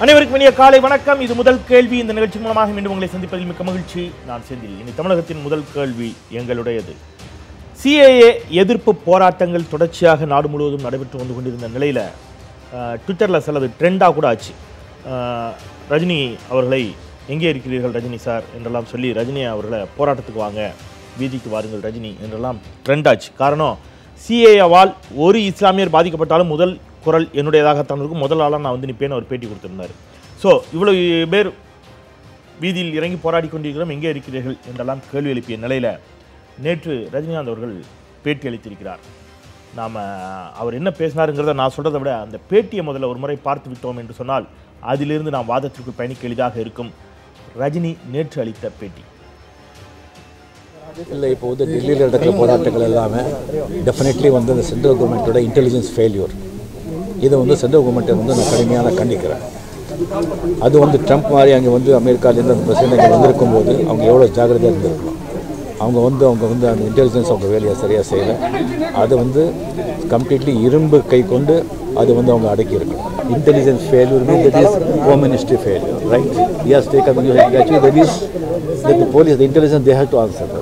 அனைவருக்கும் இனிய காலை வணக்கம் இது முதல் கேள்வி இந்த நிகழ்ச்சி மூலமாக மீண்டும் உங்களை சந்திப்பதில் மிக்க மகிழ்ச்சி நான் செந்தில் இனி தமிழகத்தின் முதல் கேள்வி எங்களுடையது சிஏஏ எதிர்ப்பு போராட்டங்கள் தொடர்ச்சியாக நாடு முழுவதும் நடைபெற்று வந்து கொண்டிருந்த நிலையில் ட்விட்டரில் சிலது ட்ரெண்டாக கூட ஆச்சு அஹ், ரஜினி அவர்களை எங்கே இருக்கிறீர்கள் ரஜினி சார் என்றெல்லாம் சொல்லி ரஜினி அவர்களை போராட்டத்துக்கு வாங்க வீதிக்கு வாருங்கள் ரஜினி என்றெல்லாம் ட்ரெண்ட் ஆச்சு காரணம் சிஏஏவால் ஒரு இஸ்லாமியர் பாதிக்கப்பட்டாலும் முதல் குரல் என்னுடையதாகத்தான் இருக்கும் முதல் ஆளாக நான் வந்து நிற்பேன்னு அவர் பேட்டி கொடுத்திருந்தார் ஸோ இவ்வளவு பேர் வீதியில் இறங்கி போராடி கொண்டிருக்கிறோம் எங்கே இருக்கிறீர்கள் என்றெல்லாம் கேள்வி எழுப்பிய நிலையில் நேற்று ரஜினிகாந்த் அவர்கள் பேட்டி அளித்திருக்கிறார் நாம் அவர் என்ன பேசினாருங்கிறத நான் சொல்கிறத விட அந்த பேட்டியை முதல்ல ஒரு முறை பார்த்து விட்டோம் என்று சொன்னால் அதிலிருந்து நாம் வாதத்திற்கு பயணிக்க எளிதாக இருக்கும் ரஜினி நேற்று அளித்த பேட்டி இல்லை இப்போ வந்து டெல்லியில் நடக்கிற போராட்டங்கள் எல்லாமே டெஃபினெட்லி வந்து இந்த சென்ட்ரல் கவர்மெண்ட்டோட இன்டெலிஜென்ஸ் ஃபெயில்யூர் இதை வந்து சென்ட்ரல் கவர்மெண்ட்டை வந்து நான் கடுமையாக கண்டிக்கிறேன் அது வந்து ட்ரம்ப் மாதிரி அங்கே வந்து அமெரிக்காலேருந்து அந்த பிரசிடென்ட் அங்கே வந்திருக்கும் போது அவங்க எவ்வளோ ஜாக்கிரதையாக இருந்திருக்கணும் அவங்க வந்து அவங்க வந்து அந்த இன்டெலிஜென்ஸ் அவங்க வேலையை சரியாக செய்யலை அது வந்து கம்ப்ளீட்லி இரும்பு கை கொண்டு அது வந்து அவங்க அடக்கி இருக்கணும் intelligence failure mean that is home ministry failure right yes take actually that is that police the intelligence they have to answer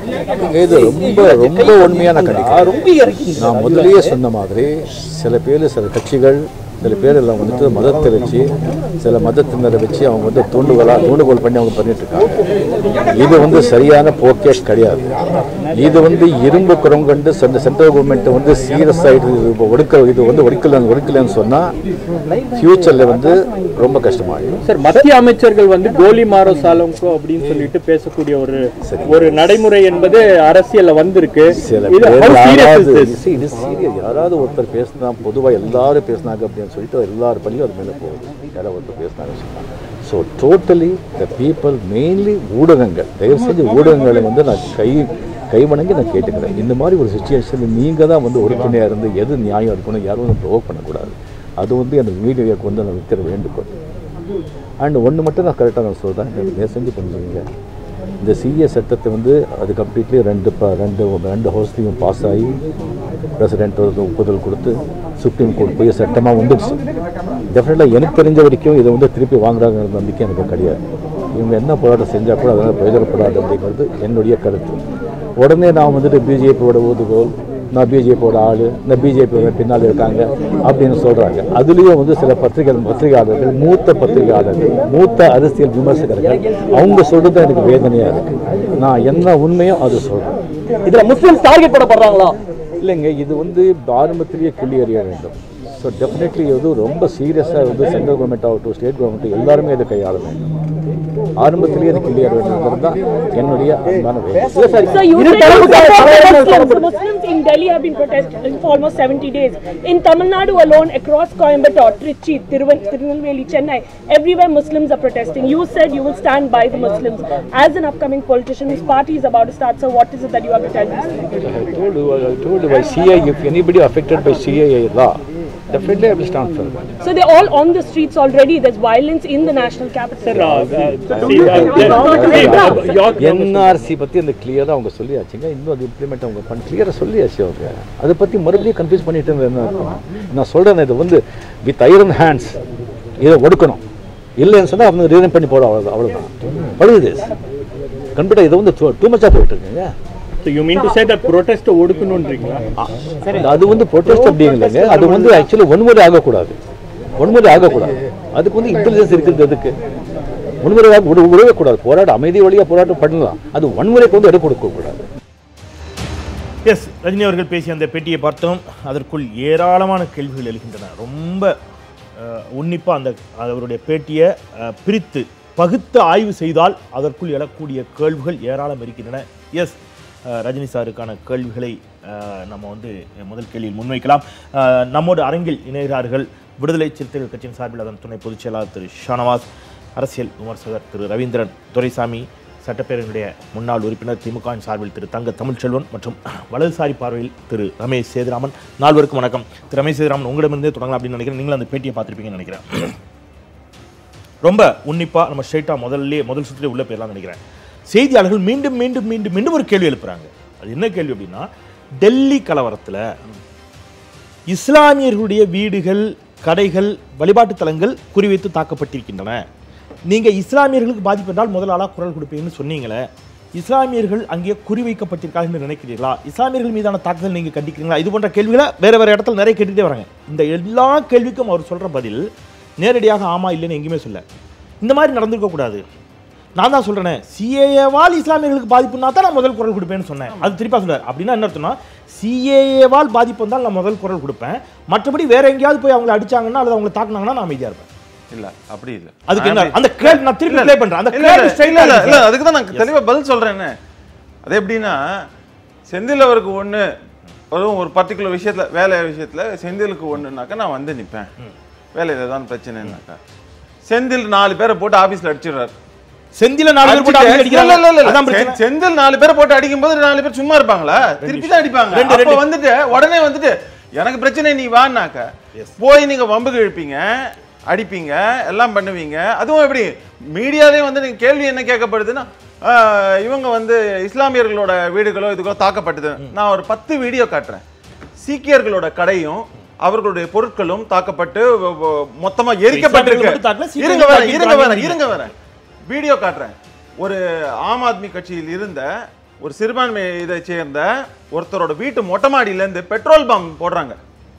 இது ரொம்ப ரொம்ப உண்மையான கண்டிக்கிறேன் நான் முதல்லயே சொன்ன மாதிரி சில பேர் சில கட்சிகள் சில பேர் எல்லாம் வந்துட்டு மதத்தை வச்சு சில மதத்தினரை வச்சு அவங்க வந்து தூண்டுகோலா தூண்டுகோல் பண்ணி அவங்க பண்ணிட்டு இருக்காங்க இது வந்து சரியான போக்கே கிடையாது இது வந்து இரும்பு குரம் கண்டு சென்ற சென்ட்ரல் கவர்மெண்ட் வந்து சீரியஸ் ஆகிட்டு இது ஒடுக்க இது வந்து ஒடுக்கல ஒடுக்கலன்னு சொன்னா ஃபியூச்சர்ல வந்து ரொம்ப கஷ்டமாயிடும் சார் மத்திய அமைச்சர்கள் வந்து கோலி மாரோ சாலம்கோ அப்படின்னு சொல்லிட்டு பேசக்கூடிய ஒரு ஒரு நடைமுறை என்பது அரசியல்ல வந்திருக்கு சில இது பேர் how serious is யாராவது this? see, இது serious. யாராவது ஒருத்தர் பேசினா பொதுவா எல்லாரும் பேசினாங்க அப்படின்னு சொல்லிட்டு எல்லார் பள்ளியும் அது மேல போகுது யாராவது ஒருத்தர் பேசினாங்க சொன்னாங்க so totally the people mainly ஊடகங்கள் தயவு செஞ்சு ஊடகங்களை வந்து நான் கை கை வணங்கி நான் கேட்டுக்கிறேன் இந்த மாதிரி ஒரு சுச்சுவேஷனில் நீங்கள் தான் வந்து உறுதுணையாக இருந்து எது நியாயம் இருக்கணும் யாரும் வந்து ப்ரோக் பண்ணக்கூடாது அது வந்து அந்த மீடியாவுக்கு வந்து நான் வைக்கிற வேண்டுகோள் அண்ட் ஒன்று மட்டும் நான் கரெக்டாக நான் சொல்கிறேன் எனக்கு செஞ்சு பண்ணுவீங்க இந்த சிஏ சட்டத்தை வந்து அது கம்ப்ளீட்லி ரெண்டு ப ரெண்டு ரெண்டு ஹவுஸ்லையும் பாஸ் ஆகி பிரசிடென்ட் வந்து ஒப்புதல் கொடுத்து சுப்ரீம் கோர்ட் போய் சட்டமாக வந்துடுச்சு டெஃபினட்டாக எனக்கு தெரிஞ்ச வரைக்கும் இதை வந்து திருப்பி வாங்குறாங்கிற நம்பிக்கை எனக்கு கிடையாது இவங்க என்ன போராட்டம் செஞ்சால் கூட அதனால் பிரயோஜனப்படாது அப்படிங்கிறது என்னுடைய கருத்து உடனே நான் வந்துட்டு பிஜேபியோட ஊதுகோல் நான் பிஜேபியோட ஆள் இந்த பிஜேபியோட பின்னால் இருக்காங்க அப்படின்னு சொல்கிறாங்க அதுலேயும் வந்து சில பத்திரிகை பத்திரிகையாளர்கள் மூத்த பத்திரிகையாளர்கள் மூத்த அரசியல் விமர்சகர்கள் அவங்க சொல்கிறது எனக்கு வேதனையாக இருக்குது நான் என்ன உண்மையோ அது சொல்கிறேன் இதுல முஸ்லிம்ஸ் டார்கெட் பண்ணப்படுறாங்களா இல்லைங்க இது வந்து ஆரம்பத்திலேயே கிள்ளி எறிய வேண்டும் ஸோ டெஃபினெட்லி இது ரொம்ப சீரியஸாக வந்து சென்ட்ரல் கவர்மெண்ட் ஆகட்டும் ஸ்டேட் கவர்மெண்ட் எல்லாருமே இதை கையாள வேண்டும் ஆரம்பத்திலேயே அது கிள்ளி எறிய வேண்டும் தான் என்னுடைய அன்பான வேலை So you இரு said தரப்பு you support தரப்பு Muslims. தரப்பு. Muslims in Delhi have been protesting for almost 70 days. In Tamil Nadu alone, across Coimbatore, Trichy, Tiruvan- Tirunelveli, Chennai, everywhere Muslims are protesting. You said you will stand by the Muslims. As an upcoming politician whose party is about to start, so what is it that you have to tell these people? I told you, I told you by CA, if anybody affected by CAA law, definitely I will stand for that. So they're all on the streets already. There's violence in the national capital. NRC பற்றி அந்த கிளியராக அவங்க சொல்லியாச்சுங்க இன்னும் அது implement அவங்க பண்ண கிளியராக சொல்லியாச்சு அவங்க அதை பற்றி மறுபடியும் கன்ஃபியூஸ் பண்ணிட்டு இருந்தா என்ன அர்த்தம்? நான் சொல்கிறேன் இது வந்து வித் ஐரன் ஹேண்ட்ஸ் இதை ஒடுக்கணும் இல்லைன்னு சொன்னால் அவங்க ரீசன் பண்ணி போட அவ்வளோ அவ்வளோதான் படுகுது கம்ப்யூட்டர் இதை வந்து டூ மச்சாக போயிட்டு இருக்குங்க So you mean to say that protest ஒடுக்கணும்ன்றீங்களா அது வந்து ப்ரொட்டஸ்ட் அப்படிங்கிறங்க அது வந்து ஆக்சுவலி ஒன்முறை ஆகக்கூடாது ஒன்முறை ஆகக்கூடாது அதுக்கு வந்து இன்டெலிஜென்ஸ் இருக்கிறது எதுக்கு ஒன்முறையாக விட விடவே கூடாது போராட்டம் அமைதி வழியாக போராட்டம் பண்ணலாம் அது ஒன்முறைக்கு வந்து இடம் கொடுக்கக்கூடாது எஸ் ரஜினி அவர்கள் பேசிய அந்த பேட்டியை பார்த்தோம் அதற்குள் ஏராளமான கேள்விகள் எழுகின்றன ரொம்ப உன்னிப்பாக அந்த அவருடைய பேட்டியை அஹ், பிரித்து பகுத்து ஆய்வு செய்தால் அதற்குள் எழக்கூடிய கேள்விகள் ஏராளம் இருக்கின்றன எஸ் ரஜினி சாருக்கான கேள்விகளை அஹ், நம்ம வந்து முதல் கேள்வியில் முன்வைக்கலாம் அஹ், நம்மோடு அரங்கில் இணைகிறார்கள் விடுதலை சிறுத்தைகள் கட்சியின் சார்பில் அதன் துணை பொதுச் செயலாளர் திரு ஷானவாஸ் அரசியல் விமர்சகர் திரு ரவீந்திரன் துரைசாமி சட்டப்பேரவையினுடைய முன்னாள் உறுப்பினர் திமுகவின் சார்பில் திரு தங்க தமிழ்ச்செல்வன் மற்றும் வலதுசாரி பார்வையில் திரு ரமேஷ் சேதுராமன் நால்வருக்கும் வணக்கம் திரு ரமேஷ் சேதுராமன் உங்களிடமிருந்தே தொடங்கலாம் அப்படின்னு நினைக்கிறேன் நீங்களும் அந்த பேட்டியை பார்த்துருப்பீங்கன்னு நினைக்கிறேன் ரொம்ப உன்னிப்பாக நம்ம ஸ்ட்ரைட்டாக முதல்ல முதல் சுற்றிலே உள்ளே போயிடலாம்னு நினைக்கிறேன் செய்தியாளர்கள் மீண்டும் மீண்டும் மீண்டும் மீண்டும் ஒரு கேள்வி எழுப்புறாங்க அது என்ன கேள்வி அப்படின்னா டெல்லி கலவரத்தில் இஸ்லாமியர்களுடைய வீடுகள் கடைகள் வழிபாட்டு தலங்கள் குறிவைத்து தாக்கப்பட்டிருக்கின்றன நீங்க இஸ்லாமியர்களுக்கு பாதிப்பு என்றால் முதல் ஆளா குரல் கொடுப்பீங்கன்னு சொன்னீங்களே இஸ்லாமியர்கள் அங்கே குறிவைக்கப்பட்டிருக்காங்க என்று நினைக்கிறீர்களா இஸ்லாமியர்கள் மீதான தாக்குதல் நீங்க கண்டிக்கிறீங்களா இது போன்ற கேள்விகளை வேற வேற இடத்துல நிறைய கேட்டுட்டே வராங்க இந்த எல்லா கேள்விக்கும் அவர் சொல்ற பதில் நேரடியாக ஆமா இல்லைன்னு எங்கேயுமே சொல்ல இந்த மாதிரி நடந்திருக்க கூடாது நான் தான் சொல்றேனே சிஏஏவால் இஸ்லாமியர்களுக்கு பாதிப்புனா தான் நான் முதல் குரல் கொடுப்பேன்னு சொன்னேன் அது திருப்பா சொல்றாரு அப்படின்னா என்ன அர்த்தம்னா சிஏஏவால் பாதிப்பு வந்தால் நான் முதல் குரல் கொடுப்பேன் மற்றபடி வேற எங்கேயாவது போய் அவங்களை அடிச்சாங்கன்னா அல்லது அவங்களை தாக்குனாங்கன்னா நான் அமைதியா இருப்பேன் இல்ல அப்படி இல்ல அதுக்கு என்ன அந்த கேள்வி நான் திருப்பி ப்ளே பண்றேன் அந்த இல்ல, இல்ல, கேள்வி straight இல்ல, ஆ இல்ல, இருக்கு இல்ல, சார். அதுக்கு தான் நான் தெளிவா பதில் சொல்றேன்னு அது எப்படின்னா செந்தில் அவருக்கு ஒண்ணு ஒரு ஒரு பர்டிகுலர் விஷயத்துல வேலை விஷயத்துல செந்திலுக்கு ஒண்ணுனாக்கா நான் வந்து நிப்பேன் வேலையில தான் பிரச்சனைனாக்கா செந்தில் நாலு பேரை போட்டு ஆபீஸ்ல அடிச்சிடுறாரு செந்தில நாலு பேர் போட்டு அடிச்சிட்டு- அடிக்கிறாங்க. இல்ல, இல்ல, இல்ல, அதான் இல்ல. பிரச்சனை. செ- செந்தில் நாலு பேரை போட்டு அடிக்கும்போது நாலு பேர் சும்மா இருப்பாங்களா திருப்பி தான் அடிப்பாங்க ரெண்டு, அப்ப ரெண்டு. வந்துட்டு உடனே வந்துட்டு எனக்கு பிரச்சனை நீ வான்னாக்க போய் நீங்க வம்புக்கு இழுப்பீங்க அடிப்பீங்க எல்லாம் பண்ணுவீங்க அதுவும் எப்படி மீடியாலயும் வந்து நீங்க கேள்வி என்ன கேட்கப்படுதுன்னா ஆஹ், இவங்க வந்து இஸ்லாமியர்களோட வீடுகளோ இதுக்கோ தாக்கப்பட்டது நான் ஒரு பத்து வீடியோ காட்டுறேன் சீக்கியர்களோட கடையும் அவர்களுடைய பொருட்களும் தாக்கப்பட்டு வ- வ- மொத்தமா எரிக்கப்பட்டிருக்கு இஸ்லாமியர்கள் மட்டும் தாக்கல, சீக்கியர்கள் இருங்க வரேன் இருங்க வரேன் தாக்கியிருக்காங்க. இருங்க வரேன் வீடியோ காட்டுறேன் ஒரு ஆம் ஆத்மி கட்சியில் இருந்த ஒரு சிறுபான்மை இதை சேர்ந்த ஒருத்தரோட வீட்டு மொட்டை மாடியில இருந்து பெட்ரோல் பம்ப் போடுறாங்க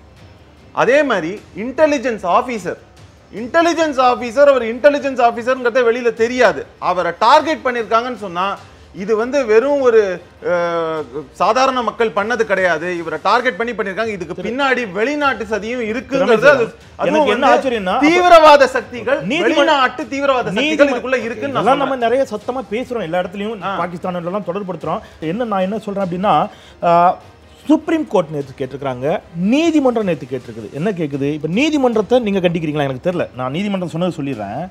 அதே மாதிரி இன்டெலிஜென்ஸ் ஆபீசர் இன்டெலிஜென்ஸ் ஆபீசர் அவர் இன்டெலிஜென்ஸ் ஆபீசர்ங்கிறத வெளியில தெரியாது அவரை டார்கெட் பண்ணிருக்காங்கன்னு சொன்னா இது வந்து வெறும் ஒரு அஹ், சாதாரண மக்கள் பண்ணது கிடையாது இவரை டார்கெட் பண்ணி பண்ணிருக்காங்க இதுக்கு பின்னாடி வெளிநாட்டு சதியும் இருக்குங்கிறது அது- அதுவும் எனக்கு என்ன வந்து ஆச்சரியம்னா, அப்ப- தீவிரவாத சக்திகள் நீதிமன்ற- வெளிநாட்டு தீவிரவாத சக்திகள் நீதிமன்ற- இதுக்குள்ள இருக்குன்னு நான் இதெல்லாம் நம்ம சொல்றேன். நிறைய சத்தமா பேசுறோம் எல்லா இடத்துலயும் பாகிஸ்தான் எல்லாம் தொடர்படுத்துறோம் என்ன நான் என்ன சொல்றேன் அப்படின்னா ஆஹ், சுப்ரீம் கோர்ட் நேத்து கேட்டிருக்காங்க நீதிமன்றம் நேத்து கேட்டிருக்குது என்ன கேக்குது இப்ப நீதிமன்றத்தை நீங்க கண்டிக்கிறீங்களா எனக்கு தெரியல நான் நீதிமன்றம் சொன்னது சொல்லிடுறேன்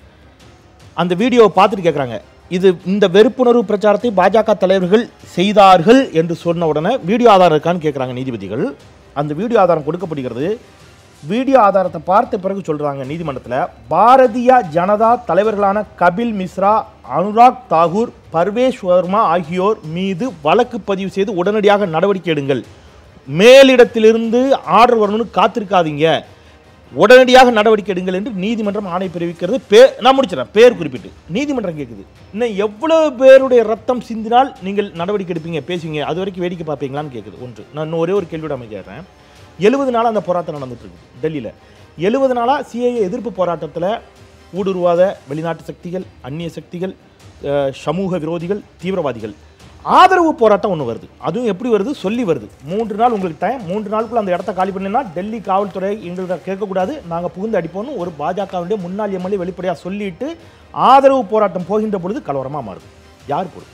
அந்த வீடியோவை பார்த்துட்டு கேட்குறாங்க இது இந்த வெறுப்புணர்வு பிரச்சாரத்தை பாஜக தலைவர்கள் செய்தார்கள் என்று சொன்ன உடனே வீடியோ ஆதாரம் இருக்கான்னு கேட்குறாங்க நீதிபதிகள் அந்த வீடியோ ஆதாரம் கொடுக்கப்படுகிறது வீடியோ ஆதாரத்தை பார்த்த பிறகு சொல்றாங்க நீதிமன்றத்தில் பாரதிய ஜனதா தலைவர்களான கபில் மிஸ்ரா அனுராக் தாகூர் பர்வேஷ் வர்மா ஆகியோர் மீது வழக்கு பதிவு செய்து உடனடியாக நடவடிக்கை எடுங்கள் மேலிடத்திலிருந்து ஆர்டர் வரணும்னு காத்திருக்காதீங்க உடனடியாக நடவடிக்கை எடுங்கள் என்று நீதிமன்றம் ஆணை பிறப்பிக்கிறது பே நான் முடிச்சிடறேன் பேர் குறிப்பிட்டு நீதிமன்றம் கேட்குது இன்னும் எவ்வளவு பேருடைய ரத்தம் சிந்தினால் நீங்கள் நடவடிக்கை எடுப்பீங்க பேசுவீங்க அது வரைக்கும் வேடிக்கை பார்ப்பீங்களான்னு கேட்குது ஒன்று நான் இன்னும் ஒரே ஒரு கேள்வியோட அமைக்கிறேன் எழுபது நாள் அந்த போராட்டம் நடந்துட்டு இருக்கு டெல்லியில் எழுபது நாளாக சிஏஏ எதிர்ப்பு போராட்டத்தில் ஊடுருவாத வெளிநாட்டு சக்திகள் அந்நிய சக்திகள் அஹ், சமூக விரோதிகள் தீவிரவாதிகள் ஆதரவு போராட்டம் ஒன்று வருது அதுவும் எப்படி வருது சொல்லி வருது மூன்று நாள் உங்களுக்கு டைம் மூன்று நாளுக்குள்ள அந்த இடத்த காலி பண்ணினா டெல்லி காவல்துறை எங்கள்கிட்ட கேட்கக்கூடாது நாங்கள் புகுந்து அடிப்போம்னு ஒரு பாஜகவுடைய முன்னாள் எம்எல்ஏ வெளிப்படையாக சொல்லிட்டு ஆதரவு போராட்டம் போகின்ற பொழுது கலவரமாக மாறுது யார் பொறுப்பு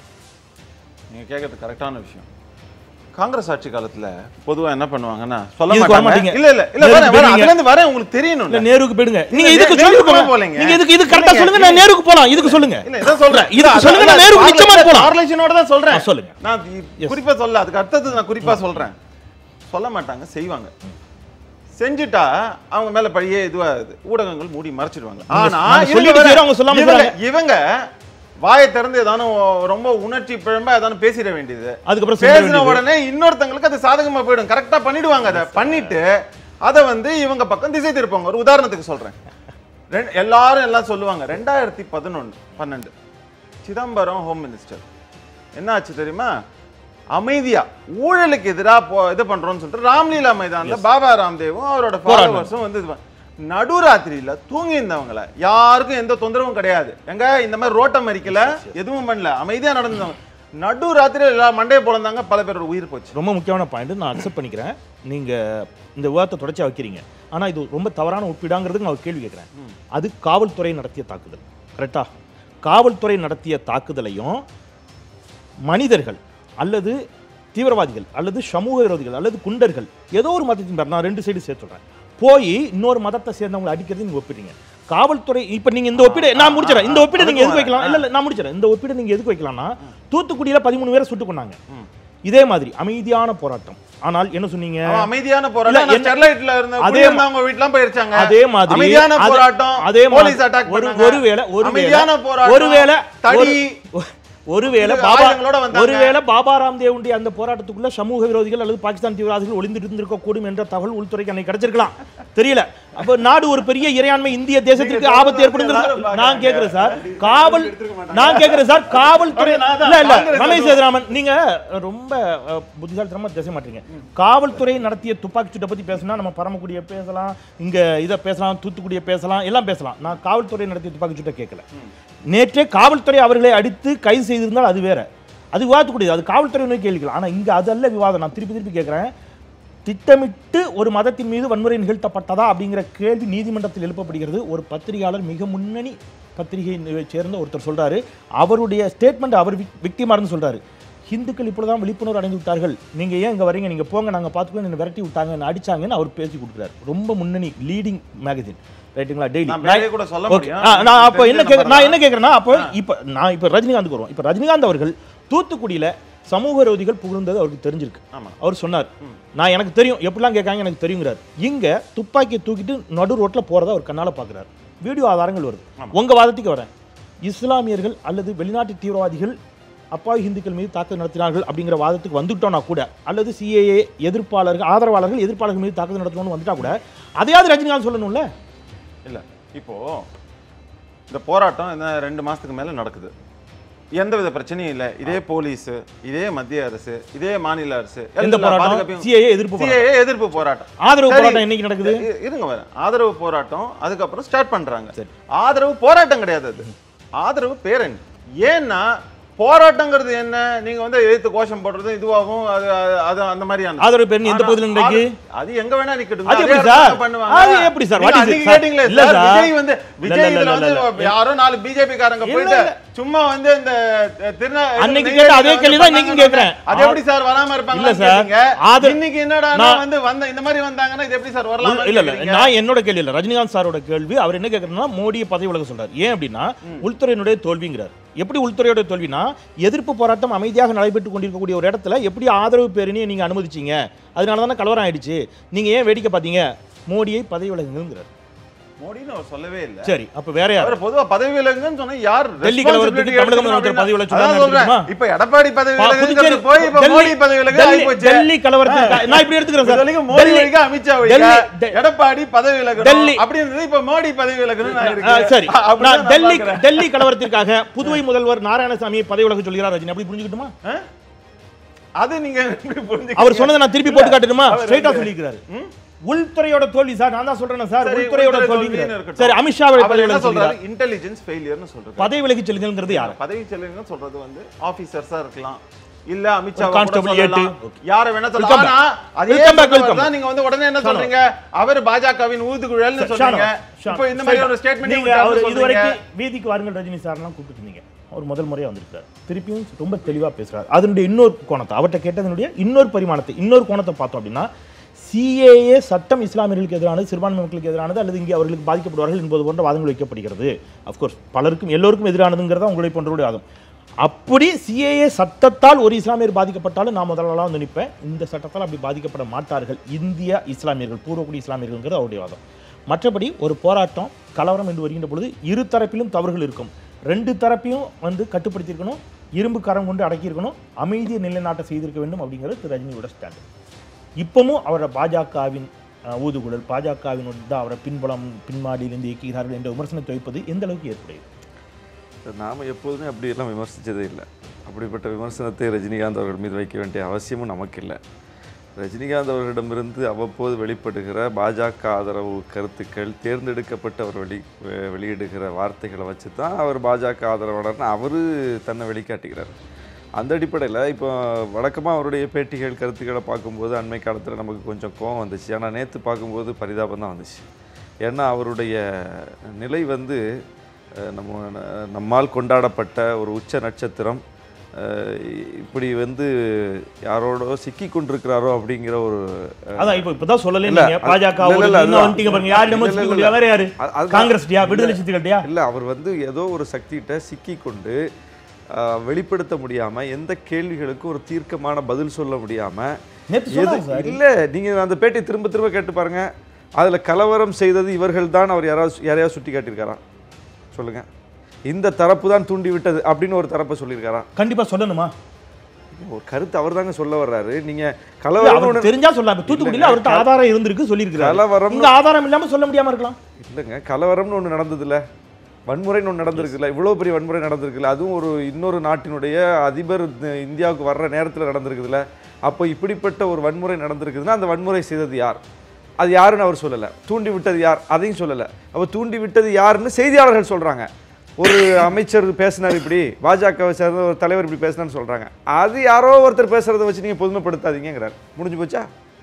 நீங்க கேட்கறது கரெக்டான விஷயம் காங்கிரஸ் ஆட்சி காலத்துல பொதுவா என்ன பண்ணுவாங்கன்னா சொல்ல இதுக்கு வர மாட்டாங்க மாட்டீங்க. இல்ல இல்ல இல்ல நேருக்கு வரேன் வரேன் போயிடுவீங்க. அதுல இருந்து வரேன் உங்களுக்கு தெரியணும் இல்ல நேருக்கு போயிடுங்க நீங்க இல்ல, இதுக்கு நே- சொல்லுங்க நேருக்கு போலாம் போலீங்க. நீங்க இதுக்கு இது கரெக்டா இல்லைங்க, சொல்லுங்க நான் நேருக்கு போலாம் இதுக்கு சொல்லுங்க இல்ல இதான் சொல்றேன் இதுக்கு சொல்லுங்க நான் நேருக்கு நிச்சயமா போலாம் கார்லேஷனோட தான் சொல்றேன் ஆ, சொல்லுங்க. நான் இ- குறிப்பா சொல்ல அதுக்கு அடுத்தது நான் குறிப்பா சொல்றேன் சொல்ல மாட்டாங்க செய்வாங்க செஞ்சுட்டா அவங்க மேல பழியே இதுவாகுது ஊடகங்கள் மூடி மறைச்சிடுவாங்க ஆனா நாங்க இருங்க சொல்லிட்டு வரேன். செய்றோம், அவங்க சொல்லாம இவங்க- செய்றாங்க. இவங்க வாயை திறந்து ஏதானும் ரொம்ப உணர்ச்சி பிழம்பா ஏதானும் பேசிட வேண்டியது அதுக்கப்புறம் சொல்ல பேசின வேண்டியது. உடனே இன்னொருத்தங்களுக்கு அது சாதகமா போயிடும் கரெக்டா பண்ணிடுவாங்க அதை பண்ணிட்டு அதை வந்து இவங்க பக்கம் திசை திருப்பாங்க ஒரு உதாரணத்துக்கு சொல்றேன் ரெண்டு- எல்லாரும் எல்லாம் சொல்லுவாங்க ரெண்டாயிரத்தி பதினொன்று பன்னெண்டு சிதம்பரம் ஹோம் மினிஸ்டர் என்ன ஆச்சு தெரியுமா அமைதியா ஊழலுக்கு எதிரா போ இது பண்றோம்னு சொல்லிட்டு ராம்லீலா மைதான்ல பாபா ராம்தேவும் அவரோட ஃபாலோவர்ஸும் வந்து இது பண்- நடுராத்திரியில தூங்கி இருந்தவங்கள யாருக்கும் எந்த தொந்தரவும் கிடையாது எங்க இந்த மாதிரி ரோட்டம் மறிக்கல எதுவும் பண்ணல அமைதியா நடந்தவங்க நடு ராத்திரியில எல்லா மண்டையை பொழந்தாங்க பல பேரோட உயிர் போச்சு ரொம்ப முக்கியமான பாயிண்ட் நான் அக்செப்ட் பண்ணிக்கிறேன் நீங்க இந்த விவாதத்தை தொடர்ச்சியா வைக்கிறீங்க ஆனா இது ரொம்ப தவறான ஒப்பீடாங்கிறதுக்கு நான் ஒரு கேள்வி கேட்கிறேன் அது காவல்துறை நடத்திய தாக்குதல் கரெக்டா காவல்துறை நடத்திய தாக்குதலையும் மனிதர்கள் அல்லது தீவிரவாதிகள் அல்லது சமூக விரோதிகள் அல்லது குண்டர்கள் ஏதோ ஒரு மதத்தின் பேர் நான் ரெண்டு சைடு சேர்த்து சொல்றேன் போய் இன்னொரு மதத்தை சேர்ந்தவங்களை அடிக்கிறது நீங்க ஒப்பிடுங்க காவல்துறை இப்ப நீங்க இந்த ஒப்பீடு நான் முடிச்சிடறேன் இந்த ஒப்பீடு நீங்க எதுக்கு வைக்கலாம் இல்ல இல்ல நான் முடிச்சிடறேன் இந்த ஒப்பீடு நீங்க எதுக்கு வைக்கலாம்னா தூத்துக்குடியில பதிமூணு பேரை சுட்டு கொண்டாங்க இதே மாதிரி அமைதியான போராட்டம் ஆனால் என்ன சொன்னீங்க அவன் அமைதியான இல்ல, போராட்டம் ஆனா என்ன- ஸ்டெர்லைட்ல இருந்த அதே குடியிருந்தவங்க வீட்டுலாம் போயிருச்சாங்க அதே மாதிரி அமைதியான அது- போராட்டம் அதே மாதிரி போலீஸ் அட்டாக் ஒரு பண்ணாங்க ஒருவேளை ஒருவேளை அமைதியான போராட்டம் ஒருவேளை தடி ஒரு- ஒருவேளை இது பாபா ஆயுதங்களோட வந்தாங்க. ஒருவேளை பாபா ராம்தேவுடைய அந்த போராட்டத்துக்குள்ள சமூக விரோதிகள் அல்லது பாகிஸ்தான் தீவிரவாதிகள் ஒளிந்திட்டு இருந்திருக்க கூடும் என்ற தகவல் உள்துறைக்கு அன்னைக்கு கிடைச்சிருக்கலாம் தெரியல அப்ப நாடு ஒரு பெரிய இறையாண்மை இந்திய தேசத்திற்கு நீங்க ஆபத்து சொல்றது ஏற்படுங்கிறது எல்லாரும் நான் பார்க்கறாங்க. கேக்குறேன் சார் DJP காவல் எடுத்துக்க மாட்டாங்க. நான் கேக்குறேன் சார் காவல்துறை அப்படி நான் தான் இல்ல இல்ல காங்கிரஸ் ரமேஷ் சொல்லுவேன். சேதுராமன் நீங்க ரொம்ப அஹ், புத்திசாலித்தனமா பேச மாட்டீங்க காவல்துறை நடத்திய துப்பாக்கி சூட்டை பத்தி பேசினா நம்ம பரமக்குடிய பேசலாம் இங்க இதை பேசலாம் தூத்துக்குடிய பேசலாம் எல்லாம் பேசலாம் நான் காவல்துறை நடத்திய துப்பாக்கி சூட்டை கேட்கல நேற்றே காவல்துறை அவர்களை அடித்து கைது செய்திருந்தால் அது வேற அது விவாதத்துக்கூடியது அது காவல்துறை நோக்கி கேள்விக்கலாம் ஆனா இங்க அதல்ல விவாதம் நான் திருப்பி திருப்பி கேட்கிறேன் திட்டமிட்டு ஒரு மதத்தின் மீது வன்முறை நிகழ்த்தப்பட்டதா அப்படிங்கிற கேள்வி நீதிமன்றத்தில் எழுப்பப்படுகிறது ஒரு பத்திரிகையாளர் மிக முன்னணி பத்திரிகையை சேர்ந்த ஒருத்தர் சொல்றாரு அவருடைய ஸ்டேட்மெண்ட் அவர் விக்டிமாருன்னு சொல்றாரு ஹிந்துக்கள் இப்பொழுதுதான் விழிப்புணர்வு அடைந்து விட்டார்கள் நீங்க ஏன் இங்க வரீங்க நீங்க போங்க நாங்க பார்த்துக்கோ என்ன விரட்டி விட்டாங்க என்ன அடிச்சாங்கன்னு அவர் பேசி கொடுக்குறாரு ரொம்ப முன்னணி லீடிங் மேகசின் ரைட்டுங்களா டெய்லி நான் வெளியே கூட சொல்ல Okay. முடியும். ஆ, நான் அப்போ என்ன தெரிஞ்ச கேட்க நான் நபர் என்ன கேட்குறேன்னா அப்போ இப்போ நான் இப்போ ரஜினிகாந்த் வருவோம் இப்போ ரஜினிகாந்த் அவர்கள் தூத்துக்குடியில சமூக விரோதிகள் புகழ்ந்தது அவருக்கு தெரிஞ்சிருக்கு ஆமா. அவர் சொன்னார் நான் எனக்கு தெரியும் எப்படிலாம் கேட்காங்க எனக்கு தெரியுங்கிறார் இங்க துப்பாக்கியை தூக்கிட்டு நடு ரோட்ல போறத அவர் கண்ணால பார்க்குறாரு வீடியோ ஆதாரங்கள் வருது உங்க வாதத்துக்கு வரேன் இஸ்லாமியர்கள் அல்லது வெளிநாட்டு தீவிரவாதிகள் அப்பாவி இந்துக்கள் மீது தாக்குதல் நடத்தினார்கள் அப்படிங்கிற வாதத்துக்கு வந்துட்டோம்னா கூட அல்லது சிஏஏ எதிர்ப்பாளர்கள் ஆதரவாளர்கள் எதிர்ப்பாளர்கள் மீது தாக்குதல் நடத்தணும்னு வந்துட்டா கூட அதையாவது ரஜினிகாந்த் சொல்லணும்ல இல்ல இப்போ இந்த போராட்டம் என்ன ரெண்டு மாசத்துக்கு மேல நடக்குது எந்தவித பிரச்சனையும் இல்ல இதே போலீஸ் இதே மத்திய அரசு இதே மாநில அரசு எந்த எல்லா போராட்டம் பாதுகாப்பையும் சிஏஏ எதிர்ப்பு போராட்டம். CAA எதிர்ப்பு போராட்டம் ஆதரவு சரி. போராட்டம் என்னைக்கு நடக்குது இ- இருங்க வரேன் ஆதரவு போராட்டம் அதுக்கப்புறம் ஸ்டார்ட் பண்றாங்க சரி. ஆதரவு போராட்டம் கிடையாது அது ஆதரவு பேரணி ஏன்னா போராட்டங்கிறது என்ன நீங்க வந்து எழுத்து கோஷம் போடுறது இதுவாகும் அது அது- அது அந்த மாதிரியான ஆதரவு பேரணி எந்த ஆனா, பகுதியில் நடக்கு? ஆது- அது எங்க வேணா நிக்கட்டும் அது அதே எப்படி இடத்துல சார்? பண்ணுவாங்க அது எப்படி சார்? What நீங்க is it, அன்னைக்கு sir? கேட்டீங்களே இல்ல சார், சார். விஜய் வந்து இல்ல, விஜய் இல்ல, இதுல இல்ல, இல்ல. வந்து யாரோ நாலு பிஜேபி காரங்க இல்ல, போயிட்டு இல்ல. சும்மா வந்து இந்த திருநா அன்னைக்கு நெய்வேலியில கேட்ட அதே வந்து கேள்வி தான் இன்னைக்கும் பண்ணாங்கன்னு கேட்கிறேன். அது எப்படி சார் வராம இருப்பாங்க இல்ல சார். அது- இன்னைக்கு என்னடா நான்- வந்து வந்த இந்த மாதிரி வந்தாங்கன்னா இது எப்படி சார் வரலாம் இல்ல இல்ல நான் என்னோட கேள்வி இல்ல ரஜினிகாந்த் சாரோட கேள்வி அவர் என்ன கேக்குறாருன்னா மோடியை பதவி விலக சொல்றாரு ஏன் அப்படின்னா உள்துறையினுடைய தோல்விங்கிறார் எப்படி உள்துறையோட தோல்வினா எதிர்ப்பு போராட்டம் அமைதியாக நடைபெற்று கொண்டிருக்கக்கூடிய ஒரு இடத்துல எப்படி ஆதரவு பேரணியை நீங்க அனுமதிச்சீங்க அதனால தானே கலவரம் ஆயிடுச்சு நீங்க ஏன் வேடிக்கை பார்த்தீங்க மோடியை பதவி விலகுங்கிறார் மோடின்னு அவர் சொல்லவே இல்ல சரி அப்ப வேற யார் அவர் பொதுவா பதவி விலகுங்கன்னு சொன்னா யார் டெல்லி கலவரத்துக்கு responsibility தமிழக எடுத்துக்கணும் முதலமைச்சர் பதவி விலக அப்படின்னா- சொன்னாரு அதான் சொல்றேன். தெரியுமா? இப்ப எடப்பாடி பதவி பா- விலகுங்கிறது புதுச்சேரி- போய் இப்ப டெல்லி- மோடி பதவி விலகு டெல்லி- ஆகிப்போச்சு. டெல்லி கலவரத்துக்கு நான் இப்படி எடுத்துக்கிறேன் இது சார் வரைக்கும் மோடி டெல்லி- வழிக அமித்ஷா வழிக டெல்லி- டெ- எடப்பாடி பதவி விலகணும் டெல்லி- அப்படின்றது இப்ப மோடி பதவி விலகணும் நான் ஆ, இருக்கு. சரி அப்படிதான் நான் நான் டெல்லி பார்க்கிறேன். டெல்லி கலவரத்திற்காக புதுவை முதல்வர் நாராயணசாமியை பதவி விலக சொல்கிறார் ரஜினி அப்படி புரிஞ்சுக்கிட்டுமா ஆ? அது நீங்க எப்படி புரிஞ்சுக்கிறீங்க? அவர் சொன்னதை நான் திருப்பி போட்டு காட்டணுமா அவர் ஸ்ட்ரைட்டா வந்து- சொல்லிக்கிறாரு உள்துறையோட தோல்வி சார் நான் தான் சொல்றேன் சார் சரி, உள்துறையோட உள்துறை தோல்வி தோல்வின்னு இருக்கட்டும். சரி அமித்ஷா அவர் பதவி என்ன விலக சொல்றாரு சொல்றாரு இன்டெலிஜென்ஸ் ஃபெயிலியர்னு சொல்றாரு பதவி விலகி செல்லுங்கிறது யார் பதவி செல்லுங்கன்னு சொல்றது வந்து ஆபீசர்ஸா இருக்கலாம் இல்ல அமித்ஷா ஒரு constable ஏட்டு. யார வேணா Welcome சொல்லலாம் back. ஆனா அதே Welcome back, சொன்னவர் welcome. தான் நீங்க வந்து உடனே என்ன ஷானோ. சொல்றீங்க அவர் பாஜகவின் ஊதுகுழல்னு சொல்றீங்க இப்போ இந்த மாதிரி ஒரு ஸ்டேட்மெண்ட் நீங்க அவர் இதுவரைக்கும் வீதிக்கு வாருங்கள் ரஜினி சார்லாம் கூப்பிட்டு இருந்தீங்க அவர் முதல் முறையா வந்திருக்காரு திருப்பியும் ரொம்ப தெளிவா பேசுறாரு அதனுடைய இன்னொரு கோணத்தை அவர்கிட்ட கேட்டதனுடைய இன்னொரு பரிமாணத்தை இன்னொரு கோணத்தை பார்த்தோம் அப்படின்னா சிஏஏ சட்டம் இஸ்லாமியர்களுக்கு எதிரானது சிறுபான்மை மக்களுக்கு எதிரானது அல்லது இங்கே அவர்களுக்கு பாதிக்கப்படுவார்கள் என்பது போன்ற வாதங்கள் வைக்கப்படுகிறது அஃப்கோர்ஸ் பலருக்கும் எல்லோருக்கும் எதிரானதுங்கிறதா உங்களுடைய போன்றவருடைய வாதம் அப்படி சிஏஏ சட்டத்தால் ஒரு இஸ்லாமியர் பாதிக்கப்பட்டாலும் நான் முதலாளா வந்து நிற்பேன் இந்த சட்டத்தால் அப்படி பாதிக்கப்பட மாட்டார்கள் இந்திய இஸ்லாமியர்கள் பூர்வக்குடி இஸ்லாமியர்கள்ங்கிறது அவருடைய வாதம் மற்றபடி ஒரு போராட்டம் கலவரம் என்று வருகின்ற பொழுது இரு தரப்பிலும் தவறுகள் இருக்கும் ரெண்டு தரப்பையும் வந்து கட்டுப்படுத்தியிருக்கணும் இரும்பு கரம் கொண்டு அடக்கியிருக்கணும் அமைதியை நிலைநாட்ட செய்திருக்க வேண்டும் அப்படிங்கிறது திரு ரஜினியோட ஸ்டாண்ட் இப்பவும் அவரை பாஜகவின் அஹ், ஊதுகுழல் பாஜகவின் தான் அவரை பின்புலம் பின்மாடியிலிருந்து இயக்குகிறார்கள் என்ற விமர்சனத்தை வைப்பது எந்த அளவுக்கு ஏற்புடையது நாம் எப்போதுமே அப்படியெல்லாம் விமர்சித்ததே இல்லை அப்படிப்பட்ட விமர்சனத்தை ரஜினிகாந்த் அவர்கள் மீது வைக்க வேண்டிய அவசியமும் நமக்கு இல்லை ரஜினிகாந்த் அவர்களிடமிருந்து அவ்வப்போது வெளிப்படுகிற பாஜக ஆதரவு கருத்துக்கள் தேர்ந்தெடுக்கப்பட்டு அவர் வெளி வெ- வெளியிடுகிற வார்த்தைகளை வச்சு தான் அவர் பாஜக ஆதரவாளர்னு அவர் தன்னை வெளிக்காட்டுகிறார் அந்த அடிப்படையில் இப்போ வழக்கமாக அவருடைய பேட்டிகள் கருத்துக்களை பார்க்கும்போது அண்மை காலத்தில் நமக்கு கொஞ்சம் கோவம் வந்துச்சு ஆனால் நேற்று பார்க்கும்போது பரிதாபம் தான் வந்துச்சு ஏன்னா அவருடைய நிலை வந்து அஹ், நம்ம ந- நம்மால் கொண்டாடப்பட்ட ஒரு உச்ச நட்சத்திரம் அஹ், இப்படி வந்து யாரோட சிக்கி கொண்டிருக்கிறாரோ அப்படிங்கிற ஒரு அஹ், அதான் இப்போ இப்பதான் சொல்லல இல்ல, நீங்க அது- பாஜக இல்ல, இல்ல, இன்னும் அதுதான். வந்துட்டீங்க பாருங்க யாரிடமும் இல்ல, இல்ல, சிக்க முடியாது வேற யாரு அது- அதுதான். காங்கிரஸ்டியா விடுதலை சித்துக்கள்டியா இல்லை அவர் வந்து ஏதோ ஒரு சக்திகிட்ட சிக்கி கொண்டு அஹ், வெளிப்படுத்த முடியாமல் எந்த கேள்விகளுக்கும் ஒரு தீர்க்கமான பதில் சொல்ல முடியாமல் நேத்து சொன்னாங்க சார். இல்லை நீங்கள் அந்த பேட்டி திரும்ப திரும்ப கேட்டு பாருங்க அதில் கலவரம் செய்தது இவர்கள் தான் அவர் யாராவது யாரையாவது சுட்டி காட்டியிருக்காரா சொல்லுங்க இந்த தரப்பு தான் தூண்டி விட்டது அப்படின்னு ஒரு தரப்பை சொல்லியிருக்காரா கண்டிப்பா சொல்லணுமா ஒரு கருத்து அவர் தாங்க சொல்ல வர்றாரு நீங்க இல்ல, கலவரம் அவருக்கு தெரிஞ்சா சொல்லலாம் தூத்துக்குடியில அவர்கிட்ட ஆதாரம் இருந்திருக்கு சொல்லியிருக்காரு கலவரம் இங்க ஆதாரம் இல்லாம சொல்ல முடியாம இருக்கலாம் இல்லைங்க கலவரம்னு ஒன்று நடந்ததுல வன்முறைன்னு ஒன்று நடந்திருக்குல்ல இவ்வளோ பெரிய வன்முறை நடந்திருக்குல்ல அதுவும் ஒரு இன்னொரு நாட்டினுடைய அதிபர் இந்த இந்தியாவுக்கு வர்ற நேரத்தில் நடந்திருக்குதுல்ல அப்போ இப்படிப்பட்ட ஒரு வன்முறை நடந்திருக்குதுன்னா அந்த வன்முறை செய்தது யார் அது யாருன்னு அவர் சொல்லலை தூண்டி விட்டது யார் அதையும் சொல்லலை அப்போ தூண்டி விட்டது யாருன்னு செய்தியாளர்கள் சொல்கிறாங்க ஒரு அமைச்சர் பேசினார் இப்படி பாஜகவை சேர்ந்த ஒரு தலைவர் இப்படி பேசினான்னு சொல்கிறாங்க அது யாரோ ஒருத்தர் பேசுகிறத வச்சு நீங்கள் பொதுமைப்படுத்தாதீங்கிறார் முடிஞ்சு போச்சா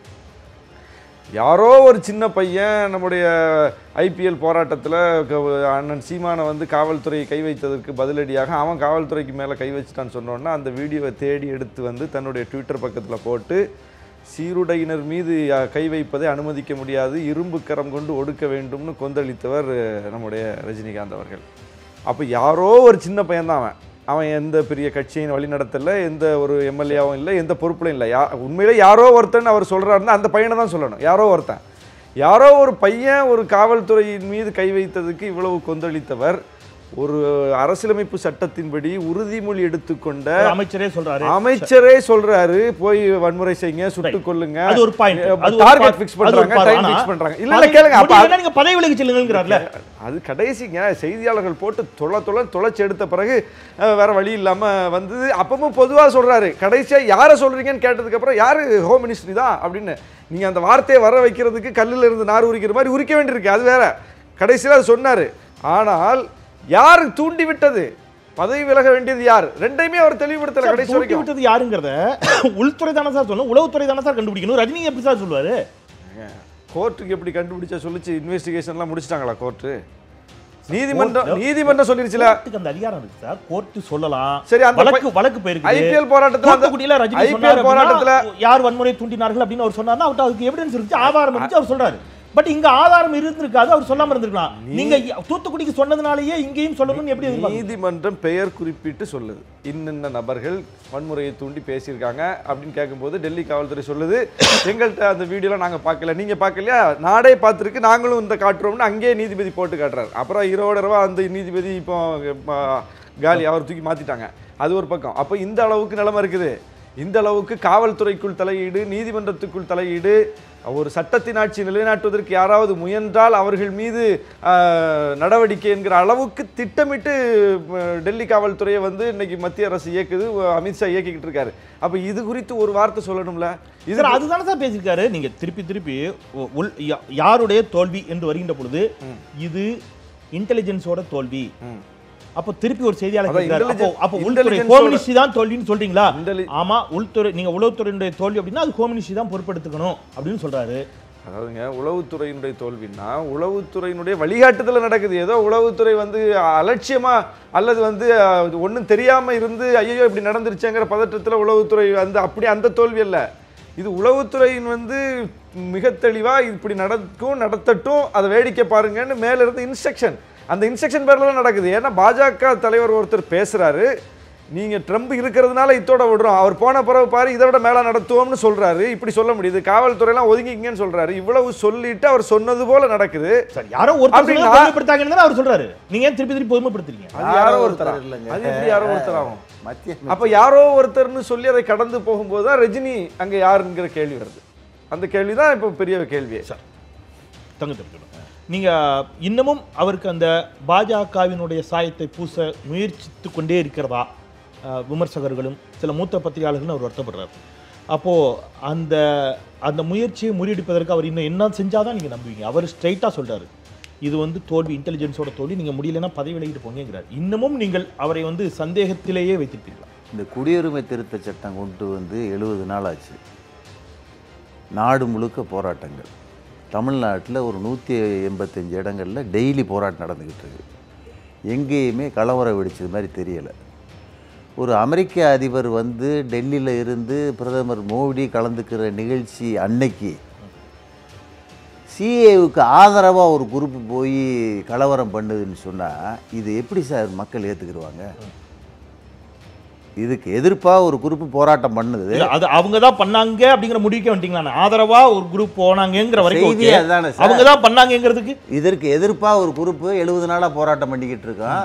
யாரோ ஒரு சின்ன பையன் நம்முடைய ஐபிஎல் போராட்டத்தில் அண்ணன் சீமானை வந்து காவல்துறை கை வைத்ததற்கு பதிலடியாக அவன் காவல்துறைக்கு மேலே கை வச்சுட்டான்னு சொன்னோன்னா அந்த வீடியோவை தேடி எடுத்து வந்து தன்னுடைய ட்விட்டர் பக்கத்தில் போட்டு சீருடையினர் மீது அஹ், கை வைப்பதை அனுமதிக்க முடியாது இரும்பு கரம் கொண்டு ஒடுக்க வேண்டும்னு கொந்தளித்தவர் அஹ், நம்முடைய ரஜினிகாந்த் அவர்கள் அப்போ யாரோ ஒரு சின்ன பையன்தான் அவன் அவன் எந்த பெரிய கட்சியின் வழிநடத்தல எந்த ஒரு எம்எல்ஏவும் இல்லை எந்த பொறுப்புலையும் இல்லை யா உண்மையிலே யாரோ ஒருத்தன் அவர் சொல்கிறாருன்னா அந்த பையனை தான் சொல்லணும் யாரோ ஒருத்தன் யாரோ ஒரு பையன் ஒரு காவல்துறையின் மீது கை வைத்ததுக்கு இவ்வளவு கொந்தளித்தவர் ஒரு அரசியலமைப்பு சட்டத்தின்படி உறுதிமொழி எடுத்துக்கொண்ட ஒரு அமைச்சரே சொல்றாரு அமைச்சரே சொல்றாரு போய் வன்முறை செய்யுங்க சுட்டுக் கொல்லுங்க அது ஒரு பாயிண்ட் அது ஒரு டார்கெட் part. ஃபிக்ஸ் அது ஒரு பண்றாங்க part. டைம் ஆனா, ஃபிக்ஸ் பண்றாங்க இல்ல இல்ல பதவி- கேளுங்க அப்ப முடியலன்னா நீங்க பதவி விலகி செல்லுங்கிறார்ல அது கடைசிங்க செய்தியாளர்கள் போட்டு தொலை தொலை தொலைச்சு எடுத்த பிறகு அஹ், வேற வழி இல்லாம வந்தது அப்பவும் பொதுவா சொல்றாரு கடைசியா யாரை சொல்றீங்கன்னு கேட்டதுக்கு அப்புறம் யாரு ஹோம் மினிஸ்ட்ரி தான் அப்படின்னு நீங்க அந்த வார்த்தையை வர வைக்கிறதுக்கு கல்லுல இருந்து நார் உரிக்கிற மாதிரி உரிக்க வேண்டியிருக்கு அது வேற கடைசியில அது சொன்னாரு ஆனால் யாரு தூண்டி விட்டது பதவி விலக வேண்டியது யார் ரெண்டையுமே அவர் தெளிவுபடுத்தல சார், கடைசி தூண்டி வரைக்கும் விட்டது யாருங்கிறத உள்துறை தானே சார் சொல்லணும் உளவுத்துறை தானே சார் கண்டுபிடிக்கணும் ரஜினி எப்படி சார் சொல்லுவாரு கோர்ட்டுக்கு எப்படி கண்டுபிடிச்சா சொல்லிச்சு இன்வெஸ்டிகேஷன்லாம் முடிச்சிட்டாங்களா கோர்ட்டு நீதிமன்றம் நீதிமன்றம் சொல்லிருச்சுல கோர்ட்டுக்கு அந்த அதிகாரம் இருக்கு சார் கோர்ட்டு சொல்லலாம் சரி, அந்த வழக்கு பை- வழக்கு போயிருக்கு IPL போராட்டத்துல அந்த- தூத்துக்குடியில ரஜினி IPL சொன்னாரு போராட்டத்துல- அப்படின்னா, யார் வன்முறை தூண்டினார்கள் அப்படின்னு அவர் சொன்னார்னா அவர்ட்ட அதுக்கு எவிடன்ஸ் இருக்கு ஆதாரம் இருந்துச்சு அவர் சொல்றாரு பட் இங்க ஆதாரம் இருந்திருக்காது அவர் சொல்லாம இருந்திருக்கலாம் நீங்க தூத்துக்குடிக்கு சொன்னதுனாலேயே இங்கேயும் சொல்லணும்னு எப்படி எதிர்பார்க்கறீங்க? நீதிமன்றம் பெயர் குறிப்பிட்டு சொல்லுது இன்னின்ன நபர்கள் வன்முறையை தூண்டி பேசியிருக்காங்க அப்படின்னு கேட்கும்போது டெல்லி காவல்துறை சொல்லுது எங்கள்கிட்ட அந்த வீடியோலாம் நாங்கள் பார்க்கல நீங்க பார்க்கலையா நாடே பார்த்துருக்கு நாங்களும் இந்த காட்டுறோம்னு அங்கேயே நீதிபதி போட்டு காட்டுறாரு அப்புறம் இரவோட இரவா அந்த நீதிபதி இப்போ அஹ், காலி அவர் தூக்கி மாத்திட்டாங்க அது ஒரு பக்கம் அப்போ இந்த அளவுக்கு நிலைமை இருக்குது இந்த அளவுக்கு காவல்துறைக்குள் தலையீடு நீதிமன்றத்துக்குள் தலையீடு ஒரு சட்டத்தின் ஆட்சி நிலைநாட்டுவதற்கு யாராவது முயன்றால் அவர்கள் மீது ஆஹ், நடவடிக்கை என்கிற அளவுக்கு திட்டமிட்டு அஹ், டெல்லி காவல்துறையை வந்து இன்னைக்கு மத்திய அரசு இயக்குது அஹ், அமித்ஷா இயக்கிக்கிட்டு இருக்காரு அப்ப இது குறித்து ஒரு வார்த்தை சொல்லணும்ல இது சார் அதுதானே சார் பேசியிருக்காரு நீங்க திருப்பி திருப்பி உ- உள் யா- யாருடைய தோல்வி என்று வருகின்ற பொழுது இது இன்டெலிஜென்ஸோட தோல்வி ம். அப்போ திருப்பி ஒரு செய்தியாளர் அதான் கேட்கிறாரு. அப்போ intelligence- அப்போ உள்துறை intelligence ஹோம் ஓட- மினிஸ்ட்ரி தான் தோல்வின்னு சொல்றீங்களா Intelli- ஆமா உள்துறை நீங்க உளவுத்துறையினுடைய தோல்வி அப்படின்னா அது ஹோம் மினிஸ்ட்ரி தான் பொறுப்பெடுத்துக்கணும் அப்படின்னு சொல்றாரு அதாவதுங்க உளவுத்துறையினுடைய தோல்வின்னா உளவுத்துறையினுடைய வழிகாட்டுதல நடக்குது ஏதோ உளவுத்துறை வந்து அலட்சியமா அல்லது வந்து ஒன்றும் தெரியாம இருந்து ஐயோ இப்படி நடந்துருச்சேங்கிற பதற்றத்துல உளவுத்துறை வந்து அப்படி அந்த தோல்வி அல்ல இது உளவுத்துறையின் வந்து மிக தெளிவா இப்படி நடக்கும் நடத்தட்டும் அதை வேடிக்கை பாருங்கன்னு மேல இருந்து இன்ஸ்ட்ரக்ஷன் அந்த இன்ஸ்ட்ரக்ஷன் பேர்ல தான் நடக்குது ஏன்னா பாஜக தலைவர் ஒருத்தர் பேசுறாரு நீங்க ட்ரம்ப் இருக்கிறதுனால இத்தோட விடுறோம் அவர் போன பிறகு பாரு இதை விட மேல நடத்துவோம்னு சொல்றாரு இப்படி சொல்ல முடியுது காவல்துறையெல்லாம் ஒதுங்கிங்கன்னு சொல்றாரு இவ்வளவு சொல்லிட்டு அவர் சொன்னது போல நடக்குது சார் யாரோ ஒருத்தர் அப்படின்னா- சொல்லி பொதுமைப்படுத்தாங்கன்னு தானே அவர் சொல்றாரு நீங்க ஏன் திருப்பி திருப்பி பொதுமைப்படுத்துறீங்க அது யாரோ ஒருத்தர் அது எப்படி யாரோ ஒருத்தர் ஆகும் மத்திய அப்ப யாரோ ஒருத்தர்னு சொல்லி அதை கடந்து போகும்போது தான் ரஜினி அங்க யாருங்கிற கேள்வி வருது அந்த கேள்வி தான் இப்போ பெரிய கேள்வியே சார் தங்க தெரிஞ்சுக்கணும் நீங்க இன்னமும் அவருக்கு அந்த பாஜகவினுடைய சாயத்தை பூச முயற்சித்து கொண்டே இருக்கிறதா அஹ், விமர்சகர்களும் சில மூத்த பத்திரிகையாளர்களும் அவர் வருத்தப்படுறார் அப்போ அந்த அந்த முயற்சியை முறியடிப்பதற்கு அவர் இன்னும் என்ன செஞ்சாதான் நீங்க நம்புவீங்க அவர் ஸ்ட்ரைட்டா சொல்றாரு இது வந்து தோல்வி இன்டெலிஜென்ஸோட தோல்வி நீங்க முடியலன்னா பதவி விலகிட்டு போங்கிறார் இன்னமும் நீங்கள் அவரை வந்து சந்தேகத்திலேயே வைத்திருப்பீர்களா இந்த குடியுரிமை திருத்த சட்டம் கொண்டு வந்து எழுபது நாள் ஆச்சு நாடு முழுக்க போராட்டங்கள் தமிழ்நாட்டில் ஒரு நூற்றி எண்பத்தஞ்சு இடங்களில் டெய்லி போராட்டம் நடந்துக்கிட்டு இருக்கு எங்கேயுமே கலவரம் வெடிச்சது மாதிரி தெரியலை ஒரு அமெரிக்க அதிபர் வந்து டெல்லியில் இருந்து பிரதமர் மோடி கலந்துக்கிற நிகழ்ச்சி அன்னைக்கு சிஏவுக்கு ஆதரவாக ஒரு குரூப் போய் கலவரம் பண்ணுதுன்னு சொன்னால் இது எப்படி சார் மக்கள் ஏற்றுக்கிடுவாங்க இதுக்கு எதிர்ப்பாக ஒரு குரூப் போராட்டம் பண்ணுது இல்ல, அது அவங்க தான் பண்ணாங்க அப்படிங்கிற முடிவுக்கே வந்துட்டீங்களா ஆதரவா ஒரு குரூப் போனாங்கங்கிற வரைக்கும் செய்தியே okay. அதானே சார். அவங்க தான் பண்ணாங்கங்கிறதுக்கு இதற்கு எதிர்ப்பாக ஒரு குரூப்பு எழுபது நாளாக போராட்டம் பண்ணிக்கிட்டு இருக்கோம்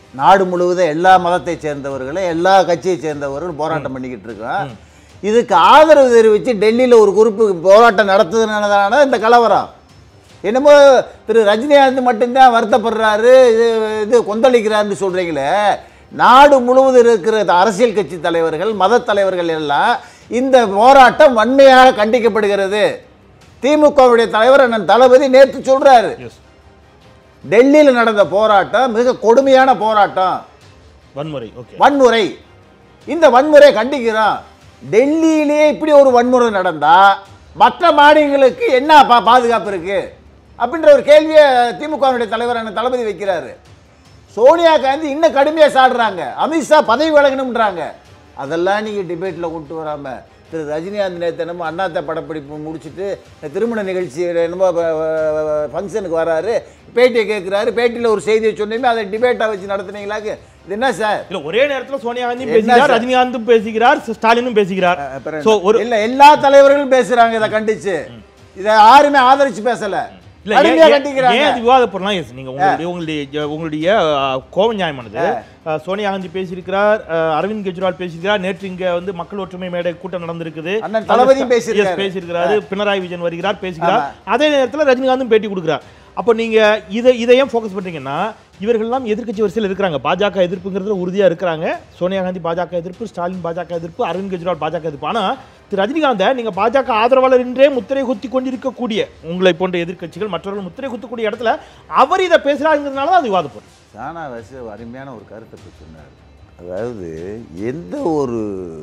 நாடு முழுவதும் எல்லா மதத்தை சேர்ந்தவர்களும் எல்லா கட்சியை சேர்ந்தவர்களும் போராட்டம் பண்ணிக்கிட்டு இருக்கோம் இதுக்கு ஆதரவு தெரிவித்து டெல்லியில் ஒரு குரூப்பு போராட்டம் நடத்துதுனால இந்த கலவரம் என்னமோ திரு ரஜினிகாந்த் மட்டும்தான் வருத்தப்படுறாரு இது இது கொந்தளிக்கிறாருன்னு சொல்கிறீங்களே நாடு முழுவதும் இருக்கிற அரசியல் கட்சி தலைவர்கள் மத தலைவர்கள் எல்லாம் இந்த போராட்டம் வன்மையாக கண்டிக்கப்படுகிறது திமுகவுடைய தலைவர் அண்ணன் தளபதி நேற்று சொல்றாரு எஸ் டெல்லியில் நடந்த போராட்டம் மிக கொடுமையான போராட்டம் வன்முறை ஓகே வன்முறை இந்த வன்முறை கண்டிக்கிறோம் டெல்லியிலேயே இப்படி ஒரு வன்முறை நடந்தா மற்ற மாநிலங்களுக்கு என்ன பா பாதுகாப்பு இருக்கு அப்படின்ற ஒரு கேள்வியை திமுகவுடைய தலைவர் அண்ணன் தளபதி வைக்கிறாரு சோனியா காந்தி இன்னும் கடுமையாக சாடுறாங்க அமித்ஷா பதவி வழங்கணும்ன்றாங்க அதெல்லாம் நீங்கள் டிபேட்டில் கொண்டு வராம திரு ரஜினிகாந்த் நேற்று என்னமோ அண்ணாத்த படப்பிடிப்பு முடிச்சுட்டு திருமண நிகழ்ச்சி என்னமோ ஃபங்க்ஷனுக்கு வராரு பேட்டியை கேட்குறாரு பேட்டியில் ஒரு செய்தியை சொன்னீங்க அதை டிபேட்டாக வச்சு நடத்துனீங்களாக்கு இது என்ன சார் இல்ல ஒரே நேரத்துல சோனியா காந்தியும் என்ன பேசுகிறார் சார்? ரஜினிகாந்தும் பேசுகிறார் ஸ்டாலினும் பேசுகிறார் அப்புறம் சோ ஒரு இல்ல எல்லா தலைவர்களும் பேசுறாங்க இதை கண்டிச்சு இதை யாருமே ஆதரிச்சு பேசல இல்ல கடுமையா ஏன் கண்டிக்கிறாங்க ஏன் விவாத பொருளாம் எஸ் நீங்க உங்களுடைய உங்களுடைய ஜ- உங்களுடைய அஹ், கோப நியாயமானது அஹ், சோனியா காந்தி பேசியிருக்கிறார் அஹ், அரவிந்த் கெஜ்ரிவால் பேசியிருக்கிறார் நேற்று இங்க வந்து மக்கள் ஒற்றுமை மேடை கூட்டம் நடந்திருக்குது அண்ணன் தளபதியும் Yes, பேசியிருக்காரு. பேசியிருக்கிறாரு பினராயி விஜயன் வருகிறார் பேசுகிறார் அதே நேரத்துல ரஜினிகாந்தும் பேட்டி கொடுக்கிறார் அப்போ நீங்க இதை இதை ஏன் ஃபோக்கஸ் பண்றீங்கன்னா இவர்கள்லாம் எதிர்க்கட்சி வரிசையில் இருக்கிறாங்க பாஜக எதிர்ப்புங்கிறதுல உறுதியா இருக்கிறாங்க சோனியா காந்தி பாஜக எதிர்ப்பு ஸ்டாலின் பாஜக எதிர்ப்பு அரவிந்த் கெஜ்ரிவால் பாஜக எதிர்ப்பு ஆனா திரு ரஜினிகாந்தை நீங்க பாஜக ஆதரவாளர் என்றே முத்திரை குத்தி கொண்டிருக்கக்கூடிய உங்களை போன்ற எதிர்க்கட்சிகள் மற்றவர்கள் முத்திரை குத்தக்கூடிய இடத்துல அவர் இதை பேசுறாங்கிறதுனால தான் அது விவாதப்படும் சானா வசு அருமையான ஒரு கருத்தை இப்ப சொன்னார் அதாவது எந்த ஒரு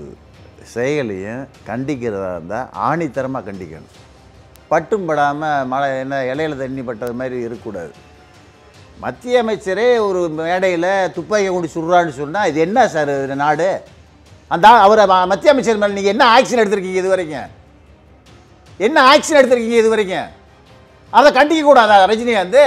செயலையும் கண்டிக்கிறதா இருந்தால் ஆணித்தரமாக கண்டிக்கணும் பட்டும் படாமல் மழை என்ன இலையில தண்ணி பட்டது மாதிரி இருக்கக்கூடாது மத்திய அமைச்சரே ஒரு மேடையில் துப்பாக்கியை கொண்டு சுடுறான்னு சொன்னால் இது என்ன சார் இது நாடு அந்த ஆ- அவர் ம- மத்திய அமைச்சர் மேலே நீங்கள் என்ன ஆக்ஷன் எடுத்திருக்கீங்க இது வரைக்கும் என்ன ஆக்ஷன் எடுத்திருக்கீங்க இது வரைக்கும் அதை கண்டிக்க கூடாதா ரஜினிகாந்த்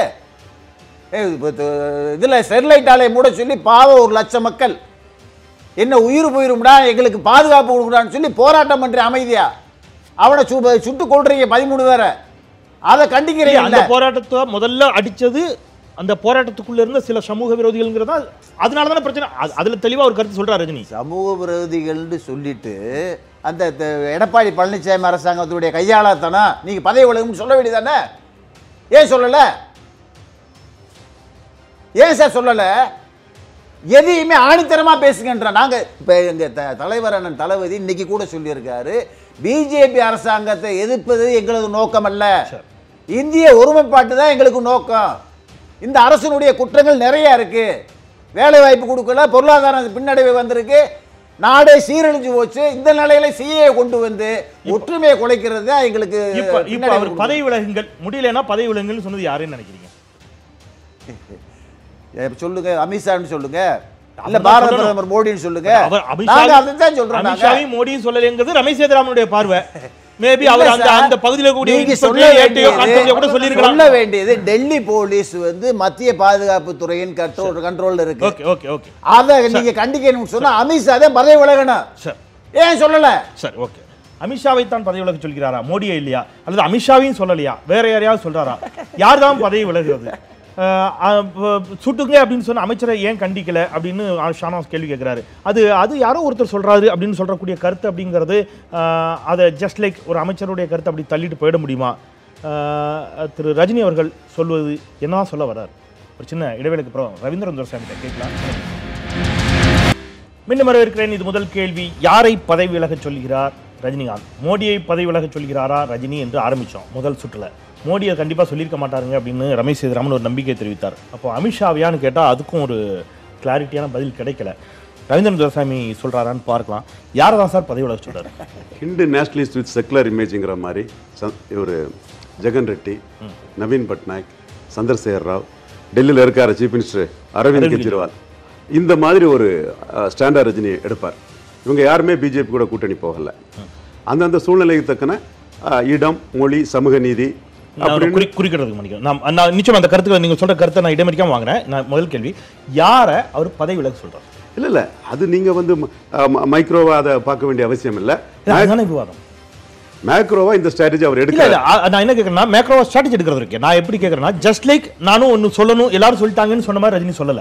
இதில் ஸ்டெர்லைட் ஆலையை மூட சொல்லி பாவம் ஒரு லட்சம் மக்கள் என்ன உயிர் போயிரும்டா எங்களுக்கு பாதுகாப்பு கொடுக்குறான்னு சொல்லி போராட்டம் பண்ற அமைதியா அவனை சு சுட்டு கொள்றீங்க பதிமூணு பேரை அதை கண்டிக்கிறீங்க அந்த போராட்டத்தை முதல்ல அடிச்சது அந்த போராட்டத்துக்குள்ள இருந்த சில சமூக விரோதிகள்ங்கிறதா அதனால தானே பிரச்சனை அது- அதுல தெளிவா ஒரு கருத்து சொல்றாரு ரஜினி சமூக விரோதிகள்னு சொல்லிட்டு அந்த த- எடப்பாடி பழனிசாமி அரசாங்கத்துடைய கையாளத்தனம் நீங்க பதவி விலகும்னு சொல்ல வேண்டியதானே ஏன் சொல்லல ஏன் சார் சொல்லல எதையுமே ஆணித்தரமா பேசுங்கன்ற நாங்க இப்ப எங்க த- தலைவர் அண்ணன் தளபதி இன்னைக்கு கூட சொல்லியிருக்காரு பிஜேபி அரசாங்கத்தை எதிர்ப்பது எங்களது நோக்கம் அல்ல இந்திய ஒருமைப்பாட்டு தான் எங்களுக்கு நோக்கம் இந்த அரசினுடைய குற்றங்கள் நிறைய இருக்கு வேலை வாய்ப்பு கொடுக்கல பொருளாதார பின்னடைவு வந்திருக்கு நாடே சீரழிஞ்சு போச்சு இந்த நிலையில சிஏ கொண்டு வந்து ஒற்றுமையை குலைக்கிறது தான் எங்களுக்கு இப்ப இப்ப பின்னடைவு அவர் கொடுக்குது. பதவி விலகுங்கள் முடியலன்னா பதவி விலகுங்கள்னு சொன்னது யாருன்னு நினைக்கிறீங்க இப்ப சொல்லுங்க அமித்ஷான்னு சொல்லுங்க இல்ல அவர்தான் பாரத சொல்லணும். பிரதமர் மோடின்னு சொல்லுங்க அவர் நாங்க அமித்ஷா அதைத்தான் சொல்றோம் நாங்க. அமித்ஷாவையும் மோடியும் சொல்லலைங்கிறது ரமேஷ் சேதுராமனுடைய பார்வை மேபி இல்ல அவர் அந்த சார், அந்த பகுதியில் கூடிய நீங்க inspector சொல்ல ATO வேண்டியது- constable கூட சொல்லியிருக்கலாம் சொல்ல வேண்டியது டெல்லி போலீஸ் வந்து மத்திய பாதுகாப்பு துறையின் கண்ட்ரோல் கண்ட்ரோல்ல இருக்கு ஓகே ஓகே ஓகே அதை நீங்க கண்டிக்கணும்னு சொன்னா அமித்ஷா தான் பதவி விலகணும் சார் ஏன் சொல்லல சரி ஓகே அமித்ஷாவை தான் பதவி விலக சொல்கிறாரா மோடியே இல்லையா அல்லது அமித்ஷாவையும் சொல்லலையா வேற யாரையாவது சொல்றாரா யார் தான் பதவி விலகுறது அஹ், அஹ், ப- சுட்டுங்க அப்படின்னு சொன்ன அமைச்சரை ஏன் கண்டிக்கல அப்படின்னு ஷானாஸ் கேள்வி கேட்கிறாரு அது அது யாரோ ஒருத்தர் சொல்றாரு அப்படின்னு சொல்றக்கூடிய கருத்து அப்படிங்கிறது அஹ், அதை ஜஸ்ட் லைக் ஒரு அமைச்சருடைய கருத்தை அப்படி தள்ளிட்டு போயிட முடியுமா அஹ், திரு ரஜினி அவர்கள் சொல்வது என்ன சொல்ல வர்றார் ஒரு சின்ன இடைவேளைக்கு அப்புறம் ரவீந்திரன் துரசாமி கேட்கலாம் மீண்டும் வரவேற்கிறேன் இது முதல் கேள்வி யாரை பதவி விலகச் சொல்கிறார் ரஜினிகாந்த் மோடியை பதவி விலகச் சொல்கிறாரா ரஜினி என்று ஆரம்பிச்சோம் முதல் சுற்றுல மோடியை கண்டிப்பா சொல்லியிருக்க மாட்டாருங்க அப்படின்னு ரமேஷ் சேதுராமன் ஒரு நம்பிக்கை தெரிவித்தார் அப்போ அமித்ஷாவையான்னு கேட்டா அதுக்கும் ஒரு கிளாரிட்டியான பதில் கிடைக்கல ரவீந்திரன் துரசாமி சொல்றாரான்னு பார்க்கலாம் யாரை தான் சார் பதவி விலக சொல்றாரு ஹிந்து நேஷனலிஸ்ட் வித் செக்குலர் இமேஜுங்கிற மாதிரி இவர் ஜெகன் ரெட்டி நவீன் பட்நாயக் சந்திரசேகர் ராவ் டெல்லியில் இருக்கார் சீஃப் மினிஸ்டர் அரவிந்த் கெஜ்ரிவால் இந்த மாதிரி ஒரு ஸ்டாண்டர்ட் ரஜினி எடுப்பார் இவங்க யாருமே பிஜேபி கூட கூட்டணி போகல அந்தந்த சூழ்நிலைக்கு தக்கன அஹ், இடம் மொழி சமூக நீதி நான் ஒரு அப்படின்னு குறி குறிக்கிறதுக்கு மன்னிக்கும் நான் நான் நிச்சயம் அந்த கருத்துக்களை நீங்க சொல்ற கருத்தை நான் இடைமறிக்காம வாங்கினேன் நான் முதல் கேள்வி யாரை அவர் பதவி விலக சொல்றாரு இல்ல இல்ல அது நீங்க வந்து மைக்ரோவா அதை பார்க்க வேண்டிய அவசியம் இல்ல அதுதானே விவாதம் மேக்ரோவா இந்த ஸ்ட்ராட்டஜி அவர் இல்ல எடுக்கல இல்ல அ- நான் என்ன கேக்குறேன்னா மேக்ரோ ஸ்ட்ராட்டஜி எடுக்கிறது இருக்கு நான் எப்படி கேக்குறேன்னா ஜஸ்ட் லைக் நானும் ஒன்னு சொல்லணும் எல்லாரும் சொல்லிட்டாங்கன்னு சொன்ன மாதிரி ரஜினி சொல்லல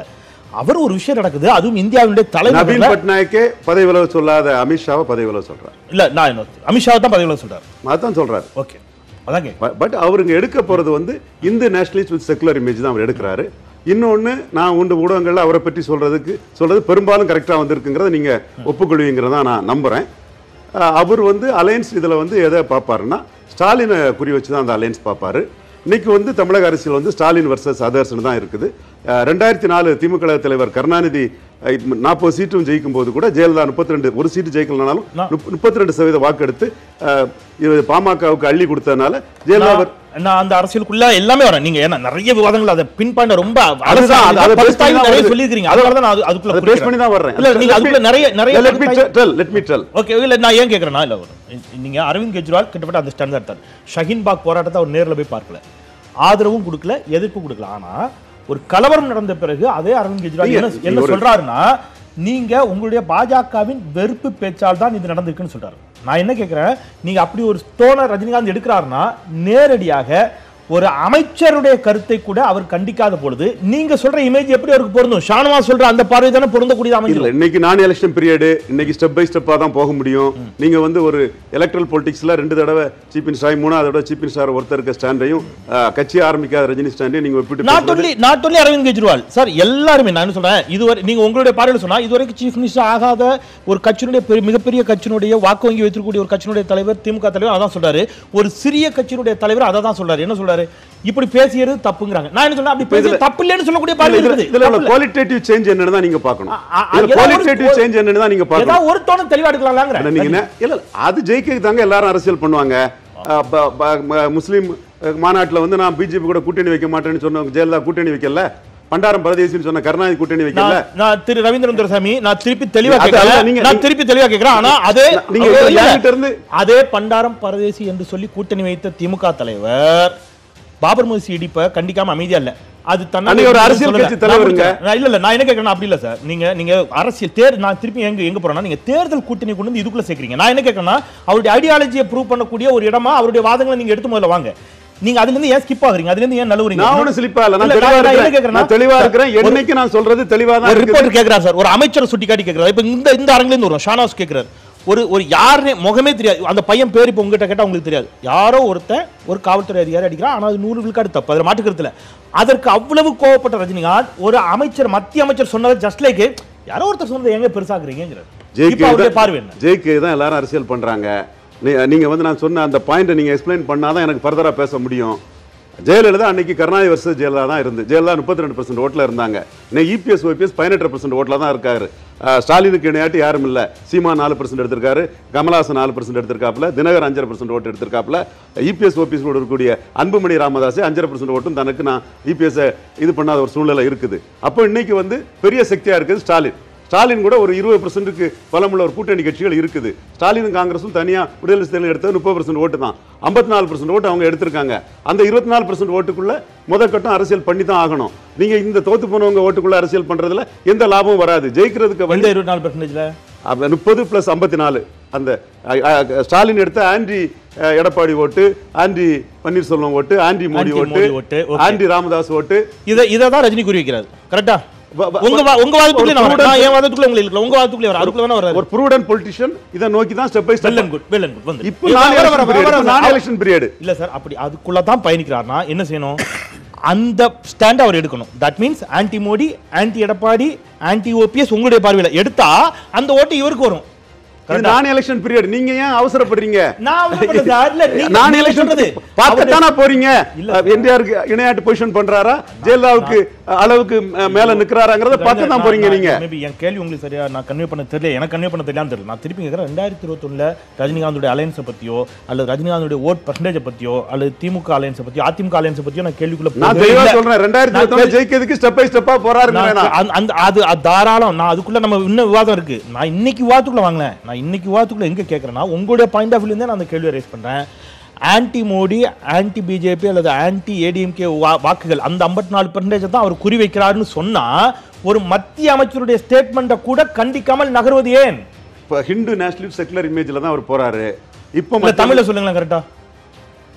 அவர் ஒரு விஷயம் நடக்குது அதுவும் இந்தியாவுடைய நவீன் தலைநகர்ல பட்நாயக்கே பதவி விலக சொல்லாத அமித்ஷாவை பதவி விலக சொல்றாரு இல்ல நான் என்ன- அமித்ஷாவை தான் பதவியில் சொல்றாரு அதான் சொல்றாரு ஓகே அதான் கேட்க பட் அவருங்க எடுக்க போறது வந்து இந்த நேஷனலிஸ்ட் வித் செக்குலர் இமேஜ் தான் அவர் எடுக்கிறாரு இன்னொன்னு நான் உண்டு ஊடகங்கள்ல அவரை பற்றி சொல்றதுக்கு சொல்றது பெரும்பாலும் கரெக்டா வந்திருக்குங்கிறத நீங்க ஒப்புக்கொள்வீங்கிறத நான் நம்புறேன் அஹ் அவர் வந்து அலையன்ஸ் இதுல வந்து எதை பார்ப்பாருன்னா ஸ்டாலினை குறி வச்சு தான் அந்த அலையன்ஸ் பார்ப்பாரு இன்னைக்கு வந்து தமிழக அரசியல் வந்து ஸ்டாலின் வர்சஸ் அதர்ஸ்னு தான் இருக்குது அஹ் ரெண்டாயிரத்தி நாலு திமுக கழக தலைவர் கருணாநிதி நாற்பது சீட்டும் ஜெயிக்கும் போது கூட ஜெயலலிதா முப்பத்தி ரெண்டு ஒரு சீட்டு ஜெயிக்கலனாலும் முப்பத்தி ரெண்டு சதவீத வாக்கு எடுத்து அஹ், இது பாமகவுக்கு அள்ளி கொடுத்ததுனால ஜெயலலிதா அவர்- நான் நான் அந்த அரசியலுக்குள்ள எல்லாமே வரேன் நீங்க ஏன்னா நிறைய விவாதங்கள் அதை பின் பாயிண்ட் ரொம்ப அதுதான், அது- அதை base பகுத்தாய்வு பண்ணி தான் நிறைய வருது. சொல்லியிருக்கீங்க அதனால தான் நான் அது- அதுக்குள்ள அதை பேஸ் பண்ணி தான் வர்றேன் இல்ல நீங்க அதுக்குள்ள நிறைய நிறைய let me பகுத்தாய்வு- tell let me tell okay இல்ல நான் ஏன் கேக்குறேன்னா இல்ல ஒரு நீங்க அரவிந்த் கெஜ்ரிவால் கிட்டத்தட்ட அந்த ஸ்டாண்ட் எடுத்தார் ஷஹீன் பாக் போராட்டத்தை அவர் நேர்ல போய் பார்க்கல ஆதரவும் கொடுக்கல எதிர்ப்பும் கொடுக்கல ஆனா ஒரு கலவரம் நடந்த பிறகு அதே அரவிந்த் கெஜ்ரிவால் நீங்க- என்ன நீங்க என்ன ஒரு- சொல்றாருன்னா நீங்க உங்களுடைய பாஜகவின் வெறுப்பு பேச்சால் தான் இது நடந்திருக்குன்னு சொல்றாரு நான் என்ன கேக்குறேன் நீங்க அப்படி ஒரு ஸ்டோனை ரஜினிகாந்த் எடுக்கிறாருன்னா நேரடியாக ஒரு அமைச்சருடைய கருத்தை கூட அவர் கண்டிக்காத பொழுது நீங்க சொல்ற இமேஜ் எப்படி அவருக்கு பொருந்தும் ஷானவா சொல்ற அந்த பார்வை தானே பொருந்தக்கூடியது இல்ல அமைஞ்சு இன்னைக்கு நான் எலெக்ஷன் பீரியடு இன்னைக்கு ஸ்டெப் பை ஸ்டெப்பா தான் போக முடியும் நீங்க வந்து ஒரு எலக்ட்ரல் பொலிட்டிக்ஸ்ல ரெண்டு தடவை சீஃப் மினிஸ்டர் ஆகி மூணாவது தடவை சீஃப் மினிஸ்டர் ஒருத்தர் இருக்க ஸ்டாண்டையும் கட்சி ஆரம்பிக்காத ரஜினி ஸ்டாண்டையும் நீங்க ஒப்பிட்டு நாட் பேசுறது- only not only Arvind Kejriwal sir எல்லாருமே நான் என்ன சொல்றேன் இதுவரை நீங்க உங்களுடைய பார்வையில் சொன்னா இதுவரைக்கும் சீஃப் மினிஸ்டர் ஆகாத ஒரு கட்சியினுடைய பெரிய- மிகப்பெரிய கட்சியினுடைய வாக்கு வங்கி வைத்திருக்கக்கூடிய ஒரு கட்சியினுடைய தலைவர் திமுக தலைவர் அதான் சொல்றாரு ஒரு சிறிய கட்சியினுடைய தலைவர் அதை தான் சொல்றாரு என்ன சொல்றாரு இப்படி பேசியது தப்புங்கிறாங்க நான் என்ன சொல்றேன் அப்படி பேசியது இதுல- தப்பு இல்லைன்னு சொல்லக்கூடிய பார்வை இதுல- இருக்குது இதுல தப்பு இல்ல. குவாலிட்டேட்டிவ் சேஞ்ச் என்னன்னு தான் நீங்க பார்க்கணும் ஆ, ஆ, இதுல ஏதாவது ஒரு- குவாலிட்டேட்டிவ் சேஞ்ச் என்னன்னு தான் நீங்க பார்க்கணும் ஏதாவது ஒரு தோணம் தெளிவா எடுக்கலாம்ங்கிற ஆனா நீங்க என்ன இல்ல இல்ல, அது ஜெயிக்க தாங்க எல்லாரும் அரசியல் பண்ணுவாங்க அஹ் ப- ப- ம- முஸ்லீம் அஹ், மாநாட்டுல வந்து நான் பிஜேபி கூட கூட்டணி வைக்க மாட்டேன்னு சொன்ன ஜெயலலிதா கூட்டணி வைக்கல பண்டாரம் பரதேசின்னு சொன்ன கருணாநிதி கூட்டணி வைக்கல நான் நான் திரு ரவீந்திரன் துரைசாமி நான் திருப்பி தெளிவா அது கேட்கிறேன் அல்ல, நீங்க- நான் திருப்பி தெளிவா கேட்கிறேன் ஆனா அதே நீங்க இல்ல, இல்ல. என்கிட்ட இருந்து- அதே பண்டாரம் பரதேசி என்று சொல்லி கூட்டணி வைத்த திமுக தலைவர் பாபர் மசூதி இடிப்ப கண்டிக்காம அமைதியா இல்ல அது தன்னால அன்னைக்கு ஒரு அரசியல் சொல்லல. கட்சி நான் தலைவருங்க. முடிக்கிறேன். நான் இல்ல இல்ல நான் என்ன கேட்கறேன் அப்படி இல்ல சார் நீங்க நீங்க அரசியல் தேர் நான் திருப்பி எங்க எங்க போறேன்னா நீங்க தேர்தல் கூட்டணி கொண்டு வந்து இதுக்குள்ள சேர்க்கறீங்க நான் என்ன கேட்கறேன்னா அவருடைய ஐடியாலஜியை ப்ரூவ் பண்ணக்கூடிய ஒரு இடமா அவருடைய வாதங்களை நீங்க எடுத்து முதல்ல வாங்க நீங்க அதுல இருந்து ஏன் ஸ்கிப் ஆகுறீங்க அதுல இருந்து ஏன் நழுவுறீங்க நான் ஒண்ணும் சிலிப்பா இல்ல நான் இல்ல, தெளிவா நான் என்ன இருக்கிறேன் கேட்கறேன்னா- நான் தெளிவா இருக்கிறேன் ஒரு- என்னைக்கு நான் சொல்றது தெளிவா தான் ஒரு இருக்குது. ரிப்போர்ட் கேக்குறாரு சார் ஒரு அமைச்சர் சுட்டி காட்டி கேக்குறாரு இப்ப இந்த இந்த அரங்குல இருந்து வரும் ஷானாஸ் கேக்குறாரு ஒரு ஒரு யாருனே முகமே தெரியாது அந்த பையன் பேர் இப்ப உங்ககிட்ட கேட்டா உங்களுக்கு தெரியாது யாரோ ஒருத்தன் ஒரு காவல்துறை அதிகாரி அடிக்கிறான் ஆனா அது நூறு விழுக்காடு தப்பு அதுல மாட்டுக்கிறதுல அதற்கு அவ்வளவு கோவப்பட்ட ரஜினிகாந்த் ஒரு அமைச்சர் மத்திய அமைச்சர் சொன்னது ஜஸ்ட் லைக் யாரோ ஒருத்தர் சொன்னதை எங்க பெருசாக்குறீங்கிறார் இப்ப ஜெயிக்க அவருடைய பார்வை என்ன ஜெயிக்க தான் எல்லாரும் அரசியல் பண்றாங்க நீ- நீங்க வந்து நான் சொன்ன அந்த பாயிண்ட்டை நீங்க எக்ஸ்பிளைன் பண்ணாதான் எனக்கு ஃபர்தரா பேச முடியும் ஜெயலலிதா அன்னைக்கு கருணாநிதி வருஷம் ஜெயலலிதா தான் இருந்து ஜெயலலிதா முப்பத்தி ரெண்டு பர்சன்ட் ஓட்டில் இருந்தாங்க இன்னைக்கு இபிஎஸ் ஓபிஎஸ் பதினெட்டு பர்சன்ட் ஓட்டில் தான் இருக்காரு அஹ் ஸ்டாலினுக்கு இணையாட்டி யாரும் இல்லை சீமா நாலு பர்சன்ட் எடுத்திருக்காரு கமலஹாசன் நாலு பர்சன்ட் எடுத்திருக்காப்புல தினகர் அஞ்சரை பர்சன்ட் ஓட்டு எடுத்திருக்காப்புல இபிஎஸ் ஓபிஎஸ் கூட இருக்கக்கூடிய அன்புமணி ராமதாஸ் அஞ்சரை பர்சன்ட் ஓட்டும் தனக்கு நான் இபிஎஸ் இது பண்ணாத ஒரு சூழ்நிலை இருக்குது அப்போ இன்னைக்கு வந்து பெரிய சக்தியா இருக்குது ஸ்டாலின் ஸ்டாலின் கூட ஒரு இருபது பர்சன்ட்டுக்கு பலமுள்ள ஒரு கூட்டணி கட்சிகள் இருக்குது ஸ்டாலினும் காங்கிரஸும் தனியா விடுதலை சிறுத்தைகள் எடுத்தது முப்பது பர்சன்ட் ஓட்டு தான் ஐம்பத்தி நாலு பர்சன்ட் ஓட்டு அவங்க எடுத்திருக்காங்க அந்த இருபத்தி நாலு பர்சன்ட் ஓட்டுக்குள்ள முதல் கட்டம் அரசியல் பண்ணி தான் ஆகணும் நீங்க இந்த தோத்து போனவங்க ஓட்டுக்குள்ள அரசியல் பண்றதுல எந்த லாபமும் வராது ஜெயிக்கிறதுக்கு வழி எந்த இருபத்தி நாலு பெர்சன்டேஜ்ல முப்பது பிளஸ் ஐம்பத்தி நாலு அந்த அ, அ, ஸ்டாலின் எடுத்த ஆண்டி அ, எடப்பாடி ஓட்டு ஆண்டி பன்னீர்செல்வம் ஓட்டு ஆண்டி மோடி ஆண்டி ஓட்டு மோடி ஓட்டு, okay. ஆண்டி ராமதாஸ் ஓட்டு இதை இதை தான் ரஜினி குறி வைக்கிறாரு கரெக்டா வ- வ- உங்க வா- உங்க வாதத்துக்குள்ளே நான் வரேன். ஒரு நான் என் வாதத்துக்குள்ள உங்களுக்கு இல்ல உங்க வாதத்துக்குள்ளே வர அதுக்குள்ள வேணா வர்றாரு ஒரு ப்ரூடன் பொலிட்டிஷியன் இதை நோக்கி தான் step by well step and good well and good வந்து இப்போ நான் வர, வர, வர, வர, வர. நான் எலெக்ஷன் பீரியட் இல்ல சார் அப்படி அதுக்குள்ள தான் பயணிக்கிறார்னா என்ன செய்யணும் அந்த ஸ்டாண்ட் அவர் எடுக்கணும் that means anti Modi anti Edappadi anti OPS உங்களுடைய பார்வையில எடுத்தா அந்த ஓட்டு இவருக்கு வரும் நான் எலெக்ஷன் பீரியட் நீங்க ஏன் அவசரப்படுறீங்க நான் அவசரப்படல சார். இல்ல, நீங்க- நான் நீங்க எலெக்ஷன் சொல்றது. பார்க்கத்தானா போறீங்க இல்ல. என்டிஆருக்கு இணையாட்டு பொசிஷன் பண்றாரா ஜெயலலிதாவுக்கு அளவுக்கு அஹ், மேல நிக்கிறாராங்கிறத பார்க்க தான் போறீங்க நீங்க மேபி என் கேள்வி உங்களுக்கு சரியா நான் கன்வே பண்ண தெரியல எனக்கு கன்வே பண்ண தெரியல தெரியல நான் திருப்பி கேட்கறேன் ரெண்டாயிரத்தி இருபத்தொன்னுல ரஜினிகாந்தோட அலையன்ஸை பத்தியோ அல்லது ரஜினிகாந்தோட ஓட் பர்சன்டேஜை பத்தியோ அல்லது திமுக அலையன்ஸை பத்தியோ அதிமுக அலையன்ஸை பத்தியோ நான் கேள்விக்குள்ள நான் போகவே தெளிவா இல்ல. சொல்றேன் ரெண்டாயிரத்தி நான் இருபத்தி ஜெயிக்கிறதுக்கு ஸ்டெப் பை ஸ்டெப்பா போறாருங்க நான் அந்த- அந்த அது அது தாராளம் நான் அதுக்குள்ள நம்ம இன்னும் விவாதம் இருக்கு நான் இன்னைக்கு விவாதத்துக்குள்ள வாங்கல நான் இன்னைக்கு விவாதத்துக்குள்ள எங்க கேட்கறேன்னா உங்களுடைய பாயிண்ட் ஆஃப் வியூல நான் அந்த கேள்வியை ரைஸ் பண்றேன் ஆன்டி மோடி ஆன்டி பிஜேபி அல்லது ஆன்டி ஏடிஎம்கே வாக்குகள் அந்த ஐம்பத்தி நாலு பெர்சன்டேஜ் தான் அவர் குறி வைக்கிறாருன்னு சொன்னா ஒரு மத்திய அமைச்சருடைய ஸ்டேட்மெண்ட்டை கூட கண்டிக்காமல் நகர்வது ஏன் இப்ப ஹிந்து நேஷனலிஸ்ட் செக்குலர் இமேஜ்ல தான் அவர் போறாரு இப்போ இல்ல மத்த- தமிழ்ல சொல்லுங்களேன் கரெக்டா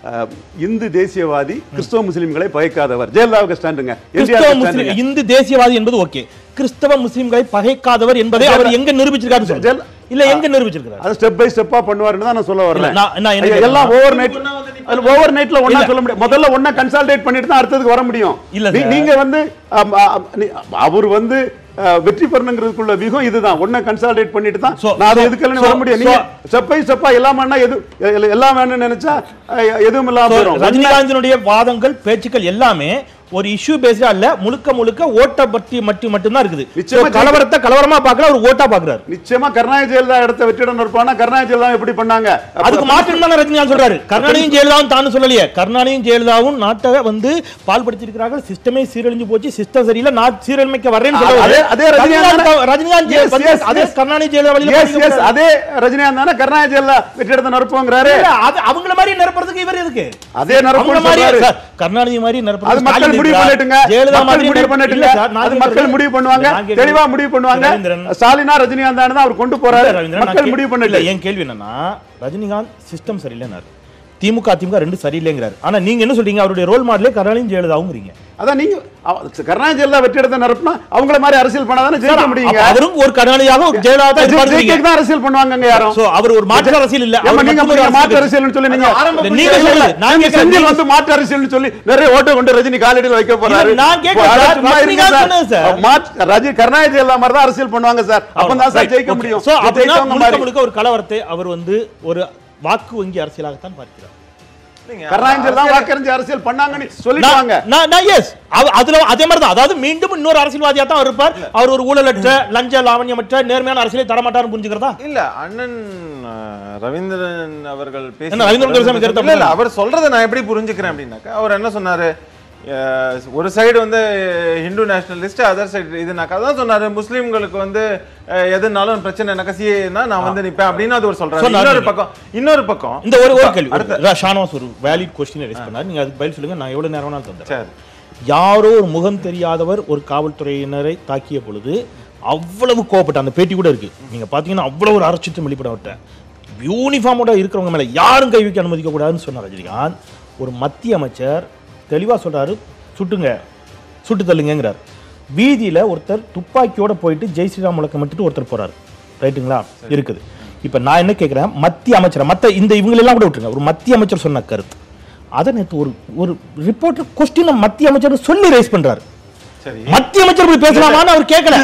அஹ், இந்து தேசியவாதி கிறிஸ்தவ முஸ்லிம்களை பகைக்காதவர் ஜெயலலிதாவுக்கு ஸ்டாண்டுங்க கிறிஸ்தவ எம்ஜிஆர் முஸ்லிம் ஸ்டாண்டுங்க இந்து தேசியவாதி என்பது ஓகே கிறிஸ்தவ முஸ்லிம்களை பகைக்காதவர் என்பதை அவர் எங்க நிரூபிச்சிருக்காரு சொல்லுங்க. ஜெயல- இல்ல எங்க நிரூபிச்சிருக்காரு அது ஸ்டெப் பை ஸ்டெப்பா பண்ணுவாருன்னு தான் நான் சொல்ல வரல இல்ல, நான்- நான் என்ன ஐயா, எல்லாம் கேக்குறேன்னா- ஓவர் நைட் ஓவர் நைட்ல ஒண்ணா இல்ல. சொல்ல முடியும் முதல்ல ஒண்ணா கன்சால்டேட் பண்ணிட்டு தான் அடுத்ததுக்கு வர முடியும் இல்ல நீ- சார். நீங்க வந்து அம், அம், நீ- அவர் வந்து அஹ், வெற்றி பெறணுங்கிறதுக்குள்ள விகம் இதுதான் ஒண்ணா கன்சால்டேட் பண்ணிட்டு தான் So- நான் அதை so- எதுக்கெல்லாம் so- வர முடியும் நீங்க ஸ்டெப் பை ஸ்டெப்பா எல்லாம் வேணா எது எ- எல்லாம் வேணும்னு நினைச்சா அஹ், எதுவும் இல்லாம So, போயிடும் ரஜினிகாந்தினுடைய வாதங்கள் பேச்சுக்கள் எல்லாமே ஒரு இஷ்யூ பேஸ்டா இல்ல முழுக்க முழுக்க ஓட்ட பற்றி மட்டும் மட்டும்தான் இருக்குது நிச்சயமா So, கலவரத்தை கலவரமா பார்க்கல அவர் ஓட்டா பாக்குறாரு நிச்சயமா கருணாநிதி ஜெயலலிதா இடத்த வெற்றிடம் இருப்பானா கருணாநிதி ஜெயலலிதா எப்படி பண்ணாங்க அதுக்கு மாற்றம் தானே ரஜினிகாந்த் சொல்றாரு கருணாநிதியும் ஜெயலலிதாவும் தானு சொல்லலையே கருணாநிதியும் ஜெயலலிதாவும் நாட்டை வந்து பால்படுத்தி இருக்கிறார்கள் சிஸ்டமே சீரழிஞ்சு போச்சு சிஸ்டம் சரியில்லை நான் சீரமைக்க வரேன்னு அதே- சொல்றாரு அதே ரஜினிகாந்த் ரஜினிகாந்த் ரஜினிகாந்த் Yes, வந்து yes, அதே yes. கருணாநிதி ஜெயலலிதா வழியில Yes, போறீங்க yes, அதே ரஜினிகாந்த் தானே கருணாநிதி ஜெயலலிதா வெற்றிடத்தை நிரப்புங்கிறாரு இல்ல, அது அவங்கள மாதிரி நிரப்புறதுக்கு இவர் எதுக்கு அதே நிரப்புன்னு அவங்கள மாதிரி சொல்றாரு. சார், கருணாநிதி மாதிரி அது நிரப்புறதுக்கு மக்கள் ஸ்டாலின் முடிவு இருக்கிறார். பண்ணட்டுங்க ஜெயலலிதா மக்கள் மாதிரி முடிவு நிரப்பு- பண்ணட்டுங்க இல்ல சார், நான் அது கேட்கறது- மக்கள் முடிவு பண்ணுவாங்க நான் கேட்கறது- தெளிவா முடிவு பண்ணுவாங்க ரவீந்திரன். ஸ்டாலினா ரஜினிகாந்த் தான் அவர் கொண்டு போறாரு இல்ல, ரவீந்திரன், நான் மக்கள் கே- முடிவு இல்ல, பண்ணல என் கேள்வி என்னன்னா ரஜினிகாந்த் சிஸ்டம் சரியில்லைன்னாரு திமுக அதிமுக ரெண்டு சரியில்லைங்கிறாரு ஆனா நீங்க என்ன சொல்றீங்க அவருடைய ரோல் மாடலே கருணாநிதி ஜெயலலிதாவுங்கிறீங்க அதான் நீங்க அவ- கருணாநிதி ஜெயலலிதா வெற்றிடத்தை நிரப்புனா அவங்கள மாதிரி அரசியல் பண்ணாதானே ஜெயிக்க முடியுங்க அப்ப அவரும் ஒரு கருணாநிதியாக ஒரு ஜெயலலிதா தான் இருப்பாருங்கிறீங்க. ஜெயிக்க தான் அரசியல் பண்ணுவாங்க யாரும் So, அவர் ஒரு மாற்று அரசியல் இல்ல ஏம்மா, அவர் நீங்க மட்டும் ஒரு மாற்று அரசியல் அரசியல்னு சொல்லி நீங்க ஆரம்ப இல்ல, புள்ளி நீங்க இல்ல, சொல்லுங்க. நான் நீங்க கேட்கறேன், செந்தில் நீங்க- வந்து மாற்று அரசியல்னு சொல்லி நிறைய ஓட்டு கொண்டு ரஜினி காலடியில் வைக்க போறாரு இல்ல, நான் கேட்கறேன் அட, சார். சும்மா இருங்க ரஜினிகாந்த் சார். சொன்னது சார். மாற்று- ரஜினி கருணாநிதி எல்லா மாதிரி தான் அரசியல் பண்ணுவாங்க சார் அப்பதான் சார் Right, ஜெயிக்க okay. முடியும் So, அப்படின்னா ஜெயிச்சவங்க முழுக்க மாதிரி முழுக்க ஒரு கலவரத்தை அவர் வந்து ஒரு வாக்கு வங்கி அரசியலாகத்தான் பார்க்கிறார் இல்லைங்க, கருணாநிதி எல்லாம் வாக்கறிஞ்சு அரசியல் பண்ணாங்கன்னு சொல்லிட்டாங்க நான்- நான் நான் yes. அவ- அதுல அதே மாதிரி தான் அதாவது மீண்டும் இன்னொரு அரசியல்வாதியா தான் அவர் இருப்பார் அவர் ஒரு ஊழலற்ற லஞ்ச லாவண்யமற்ற நேர்மையான அரசியலை தரமாட்டார்னு புரிஞ்சுக்கிறதா இல்ல அண்ணன் அஹ், ரவீந்திரன் அவர்கள் பேசி என்ன, ரவீந்திரன் துரைசாமி கருத்து இல்ல இல்ல அப்படியா? அவர் சொல்றதை நான் எப்படி புரிஞ்சுக்கிறேன் அப்படின்னாக்கா அவர் என்ன சொன்னாரு அஹ், ஒரு சைடு வந்து ஹிந்து நேஷனலிஸ்ட் அதர் சைடு இதுனாக்கா அதான் சொன்னாரு முஸ்லீம்களுக்கு வந்து அஹ், எதுனாலும் பிரச்சனைனாக்கா சிஏனா நான் வந்து நிப்பேன் அப்படின்னு அது ஒரு சொல்றாரு சொன்னாரு. இன்னொரு பக்கம் இன்னொரு பக்கம் இந்த ஒரு ஒரு கேள்வி அடுத்த ஒரு- ஷானவாஸ் ஒரு வேலிட் கொஸ்டின் ரைஸ் பண்ணார் நீங்க அதுக்கு பதில் சொல்லுங்க நான் எவ்வளவு நேரம் வேணாலும் தந்தேன் சரி யாரோ ஒரு முகம் தெரியாதவர் ஒரு காவல்துறையினரை தாக்கிய பொழுது அவ்வளவு கோவப்பட்ட அந்த பேட்டி கூட இருக்கு நீங்க பாத்தீங்கன்னா அவ்வளவு ஒரு அரசிட்டு வெளிப்பட விட்டேன் யூனிஃபார்மோட இருக்கிறவங்க மேல யாரும் கை வைக்க அனுமதிக்க கூடாதுன்னு சொன்னார் ரஜினிகாந்த் ஒரு மத்திய அமைச்சர் தெளிவா சொல்றாரு சுட்டுங்க சுட்டு தள்ளுங்கிறார் வீதியில ஒருத்தர் துப்பாக்கியோட போயிட்டு ஜெய் ஸ்ரீராம் முழக்கம் மட்டுட்டு ஒருத்தர் போறாரு ரைட்டுங்களா இருக்குது இப்ப நான் என்ன கேட்கிறேன் மத்திய அமைச்சர் மத்த இந்த இவங்களெல்லாம் கூட விட்டுருங்க ஒரு மத்திய அமைச்சர் சொன்ன கருத்து அதை நேற்று ஒரு ஒரு ரிப்போர்ட்டர் கொஸ்டினை மத்திய அமைச்சர் சொல்லி ரைஸ் பண்றாரு சரி மத்திய அமைச்சர் இப்படி பேசலாமான்னு அவர் கேட்கல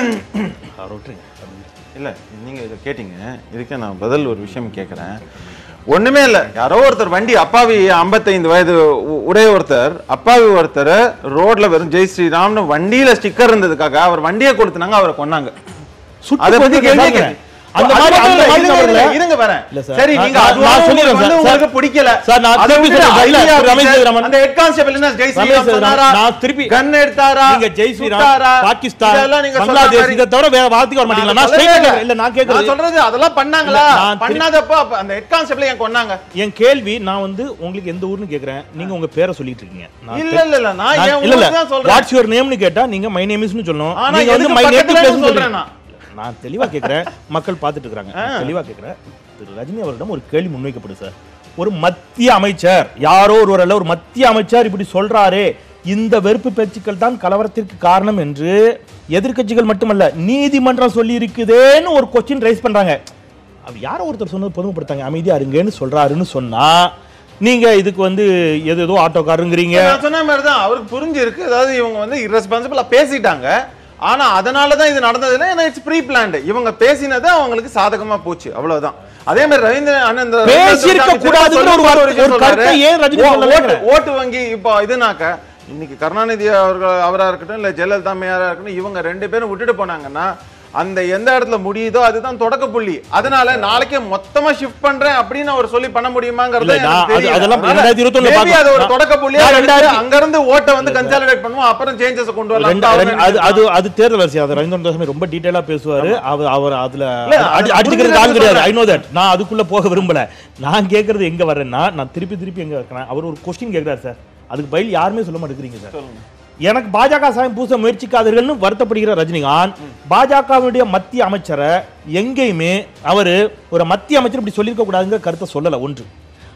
இல்ல நீங்க இதை கேட்டீங்க இதுக்கு நான் பதில் ஒரு விஷயம் கேட்கறேன் ஒண்ணுமே இல்ல யாரோ ஒருத்தர் வண்டி அப்பாவி 55 வயது உ- உடைய ஒருத்தர் அப்பாவி ஒருத்தர் ரோட்ல வெறும் ஜெய் ஸ்ரீராம்னு வண்டியில ஸ்டிக்கர் இருந்ததுக்காக அவர் வண்டியை கொடுத்துனாங்க அவரை கொன்னாங்க சுட்டு அதை பத்தி கொன்று கேள்வி கேட்டாங்க. கேட்க- அந்த மாதிரி அது அந்த மட்டும் மாதிரி இல்ல, இருங்க, நபர்களை- இருங்க வரேன் இல்ல சார், சரி நான்- நீங்க நான் அது நான் வந்து சொல்லிடுறேன் உங்களுக்கு சார். உங்களுக்கு பிடிக்கல சார், நான் அதை திருப்பி விட்டுட்டு சொல்றேன். இல்ல, ஐயா திரு ரமேஷ் ஆபீசர், ஜெயராமன். அந்த ஹெட் கான்ஸ்டபிள் என்ன ஜெய் ரமேஷ் ஸ்ரீராம் ஜெயராமன், சொன்னாரா நான் திருப்பி- கன் எடுத்தாரா நீங்க ஜெய் ஸ்ரீராம் சுட்டாரா? பாகிஸ்தான் இதெல்லாம் நீங்க சொல்ற பங்களாதேஷ் மாதிரி- இதை தவிர வேற வார்த்தைக்கு வர மாட்டீங்களா நான் சொல்லவே straight ஆ இல்ல. கேட்கிறேன். இல்ல நான் நான் கேட்கறது சொல்றது அதெல்லாம் பண்ணாங்களா இல்ல, நான் திரு- பண்ணாதப்போ அப்ப அந்த ஹெட் கான்ஸ்டபிள் ஏன் கொன்னாங்க என் கேள்வி நான் வந்து உங்களுக்கு எந்த ஊர்னு கேக்குறேன் நீங்க உங்க பேரை சொல்லிட்டு இருக்கீங்க நான் இல்ல தெ- இல்ல இல்ல நான் நான்- என் இல்ல இல்ல ஊருக்கு தான் சொல்றேன் வாட்ஸ் யுவர் நேம்னு கேட்டா நீங்க மை நேம் இஸ்னு சொல்லணும் ஆனா நீங்க வந்து எதுக்கு மை நேட்டிவ் பக்கத்துல பிளேஸ் சொல்றேன் சொல்றேன் நான். நான் தெளிவா கேக்குறேன் மக்கள் பார்த்துட்டு இருக்காங்க நான் தெளிவா கேக்குறேன் திரு ரஜினி அவர்களிடம் ஒரு கேள்வி முன்வைக்கப்படுது சார் ஒரு மத்திய அமைச்சர் யாரோ ஒருவர் அல்ல ஒரு மத்திய அமைச்சர் இப்படி சொல்றாரே இந்த வெறுப்பு பேச்சுக்கள் தான் கலவரத்திற்கு காரணம் என்று எதிர்க்கட்சிகள் மட்டுமல்ல நீதிமன்றம் சொல்லி இருக்குதேன்னு ஒரு கொஸ்டின் ரைஸ் பண்றாங்க அவர் யாரோ ஒருத்தர் சொன்னது பொதுமைப்படுத்தாங்க அமைதியா இருங்கன்னு சொல்றாருன்னு சொன்னா நீங்க இதுக்கு வந்து எது ஏதோ ஆட்டோக்காரங்கிறீங்க நான் சொன்ன மாதிரி தான் அவருக்கு புரிஞ்சிருக்கு அதாவது இவங்க வந்து irresponsible-ஆ பேசிட்டாங்க ஆனா அதனால தான் இது நடந்ததுல ஏன்னா இட்ஸ் ப்ரீ பிளான்டு இவங்க பேசினது அவங்களுக்கு சாதகமா போச்சு அவ்வளவுதான் அதே மாதிரி ரவீந்திரன் அண்ணன் இந்த பேசியிருக்க கூடாதுங்கிற ஒரு வார்த்தை- விஷயம் ஒரு கருத்தை சொல்றாரு. ஏன் ரஜினி ஓ- சொல்லலைங்கிற? ஓட்டு ஓட்டு வங்கி இப்போ இதுனாக்க இன்னைக்கு கருணாநிதி அவர்கள் அவரா இருக்கட்டும் இல்ல ஜெயலலிதா அம்மையாரா இருக்கட்டும் இவங்க ரெண்டு பேரும் விட்டுட்டு போனாங்கன்னா அந்த எந்த இடத்துல முடியுதோ அதுதான் தொடக்க புள்ளி அதனால நாளைக்கே மொத்தமா ஷிஃப்ட் பண்றேன் அப்படின்னு அவர் சொல்லி பண்ண முடியுமாங்கிறது இல்ல, நான் எனக்கு அது- தெரியல. அதெல்லாம் அதனால 2021 maybe பார்க்கலாம். அது ஒரு நான் தொடக்க புள்ளியா நான் எடுத்து ரெண்டாயிரத்தி- அங்க இருந்து ஓட்டை வந்து கன்சாலிடேட் பண்ணுவோம் அப்புறம் சேஞ்சஸ் கொண்டு வரலாம் ரெண்டு- ரெண்டு- அது அது அது தேர்தல் அரசியல் அது ரவீந்திரன் துரைசாமி ரொம்ப டீடைலா பேசுவாரு அவர் அவர் அதுல இல்ல, அடி- அது அடிச்சுக்கிறது ஆள் புரிஞ்சுக்கிறதுக்கு கிடையாது ஐ சொல்றேன். நோ தட் நான் அதுக்குள்ள போக விரும்பல நான் கேக்குறது எங்க வர்றேன்னா நான் திருப்பி திருப்பி எங்க இருக்கிறேன் அவர் ஒரு கொஸ்டின் கேக்குறாரு சார் அதுக்கு பதில் யாருமே சொல்ல மாட்டேங்கிறீங்க சார் எனக்கு பாஜக சாயம் பூச முயற்சிக்காதீர்கள்னு வருத்தப்படுகிற ரஜினிகாந்த் பாஜகவுடைய மத்திய அமைச்சரை எங்கேயுமே அவரு ஒரு மத்திய அமைச்சர் இப்படி சொல்லியிருக்க கூடாதுங்கிற கருத்தை சொல்லல ஒன்று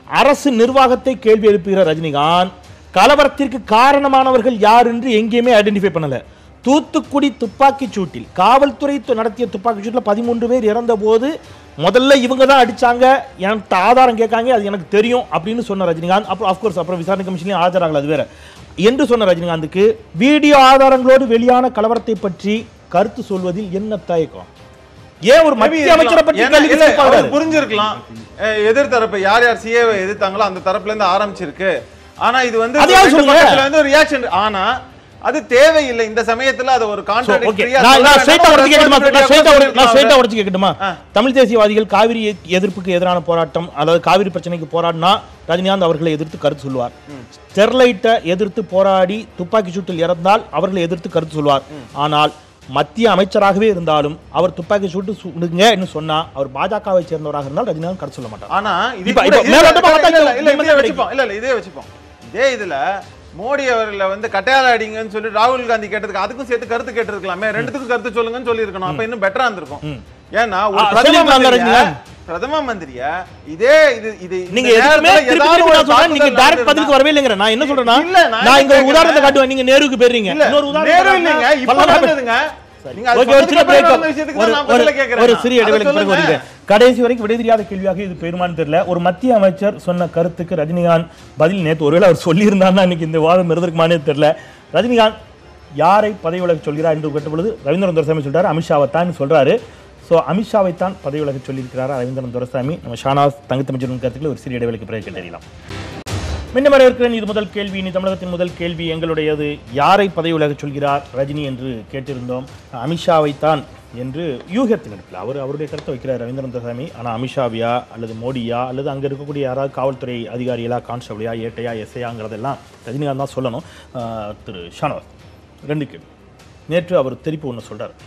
அரசு நிர்வாகத்தை கேள்வி எழுப்புகிற ரஜினிகாந்த் கலவரத்திற்கு காரணமானவர்கள் யார் என்று எங்கேயுமே ஐடென்டிஃபை பண்ணல தூத்துக்குடி துப்பாக்கிச் சூட்டில் காவல்துறை து- நடத்திய துப்பாக்கிச் சூட்டில் பதிமூன்று பேர் இறந்த போது முதல்ல இவங்க தான் அடிச்சாங்க எனக்கு ஆதாரம் கேட்காங்க அது எனக்கு தெரியும் அப்படின்னு சொன்ன ரஜினிகாந்த் அப்புறம் அஃப்கோர்ஸ் அப்புறம் விசாரணை கமிஷன்லையும் ஆஜராகல அது வேற என்று சொன்ன ரஜினிகாந்துக்கு வீடியோ ஆதாரங்களோடு வெளியான கலவரத்தை பற்றி கருத்து சொல்வதில் என்ன தயக்கம் ஏன் ஒரு மத்திய அமைச்சரை பற்றி ஏன்னா, கேள்வி இல்ல, கேட்பாரு? அவருக்கு புரிஞ்சிருக்கலாம் அஹ், எதிர்த்தரப்பு யார் யார் சிஏ எதிர்த்தாங்களோ அந்த தரப்புல இருந்து ஆரம்பிச்சிருக்கு ஆனா இது வந்து அதையாவது ரெண்டு சொல்லுங்க. பக்கத்துல வந்து ஒரு ரியாக்ஷன் ஆனா அது தேவையில்லை இந்த சமயத்துல அது ஒரு So, okay. கான்ட்ராடிக்டரியா நான் நான் straight ஆ உடைச்சு கேட்கட்டுமா? நான் straight ஆ உடை- நான் straight ஆ சொல்லிருக்கலாம் உடைச்சு கேட்கட்டுமா? தமிழ் தேசியவாதிகள் காவிரி எ- எதிர்ப்புக்கு எதிரான போராட்டம் அதாவது காவிரி பிரச்சனைக்கு போராடினா ரஜினிகாந்த் அவர்களை எதிர்த்து கருத்து சொல்லுவார் ஸ்டெர்லைட்டை எதிர்த்து போராடி துப்பாக்கி சூட்டில் இறந்தால் அவர்களை எதிர்த்து கருத்து சொல்வார் ஆனால் மத்திய அமைச்சராகவே இருந்தாலும் அவர் துப்பாக்கி சூட்டு சுடுங்கன்னு சொன்னா அவர் பாஜகவை சேர்ந்தவராக இருந்தால் ரஜினிகாந்த் கருத்து சொல்ல மாட்டார் ஆனா இது இப்ப- கூட- இப்ப இல்ல, மேலோட்டமா இல்ல, பார்த்தா இல்ல, இல்ல, இந்த இதே மாதிரி வச்சுப்போம் இல்ல இல்ல இதே வச்சுப்போம் இதே இதுல மோடி அவர்களை வந்து கட்டையால அடிங்கன்னு சொல்லி ராகுல் காந்தி கேட்டதுக்கு அதுக்கும் சேர்த்து கருத்து கேட்டிருக்கலாமே ரெண்டுத்துக்கும் கருத்து சொல்லுங்கன்னு சொல்லியிருக்கணும் அப்ப இன்னும் பெட்டரா இருந்திருக்கும் ஏன்னா ஒரு ஆ, பிரதம சொல்லிருக்கலாம்ல மந்திரியா ரஜினிகாந்த்? பிரதம மந்திரியா இதே இது இது இந்த நீங்க எதுக்குமே நேரத்துல திருப்பி ஏதாவது திருப்பி ஒரு நான் சொல்றேன் நீங்க தாக்குதல் டைரக்ட் பதிலுக்கு நடந்திருந்தா- வரவே இல்லைங்கிற நான் என்ன சொல்றேன்னா இல்ல, நான் நான் இங்க ஒரு என்ன உதாரணத்தை கேட்கிறேன்? காட்டுவேன் நீங்க நேருக்கு போயிடுறீங்க இல்ல இன்னொரு உதாரணத்தை நேரம் காட்டுனா இல்லைங்க இப்ப பல்லவ நடந்ததுங்க நீங்க அது ஓகே ஒரு சின்ன சொன்னதுக்கு பிரேக் அப்புறம் நடந்த விஷயத்துக்கு ஒரு தான் நான் ஒரு பதில கேட்கிறேன் ஒரு நான். சிறிய அதை இடைவெளிக்கு பிறகு சொல்லுங்க. வருகிறேன் கடைசி வரைக்கும் விடை தெரியாத கேள்வியாக இது பெருமான்னு தெரியல ஒரு மத்திய அமைச்சர் சொன்ன கருத்துக்கு ரஜினிகாந்த் பதில் நேத்து ஒருவேளை அவர் சொல்லியிருந்தாருன்னா இன்னைக்கு இந்த வாதம் இருந்திருக்குமானே தெரியல ரஜினிகாந்த் யாரை பதவி விலக சொல்கிறார் என்று கேட்ட பொழுது ரவீந்திரன் துரைசாமி சொல்றாரு அமித்ஷாவை தான் சொல்றாரு ஸோ அமித்ஷாவை தான் பதவி விலக சொல்லியிருக்கிறார் ரவீந்திரன் துரைசாமி நம்ம ஷானாஸ் தங்கத்தமிச்சரின் கருத்துக்களை ஒரு சிறிய இடைவெளிக்கு பிறகு கேட்டறியலாம் மீண்டும் வரவேற்கிறேன் இது முதல் கேள்வி இனி தமிழகத்தின் முதல் கேள்வி எங்களுடையது யாரை பதவி விலகச் சொல்கிறார் ரஜினி என்று கேட்டிருந்தோம் அமித்ஷாவைத்தான் என்று யூகத்தின் இடத்துல அவர் அவருடைய கருத்தை வைக்கிறார் ரவீந்திரன் துரைசாமி ஆனால் அமித்ஷாவியா அல்லது மோடியா அல்லது அங்கே இருக்கக்கூடிய யாராவது காவல்துறை அதிகாரிகளா கான்ஸ்டபிளியா ஏட்டையா எஸ்ஐயாங்கிறதெல்லாம் ரஜினிகாந்த் தான் சொல்லணும் ஆஹ் திரு ஷானவாஸ் ரெண்டு கேள்வி நேற்று அவர் திருப்பி ஒன்று சொல்றார்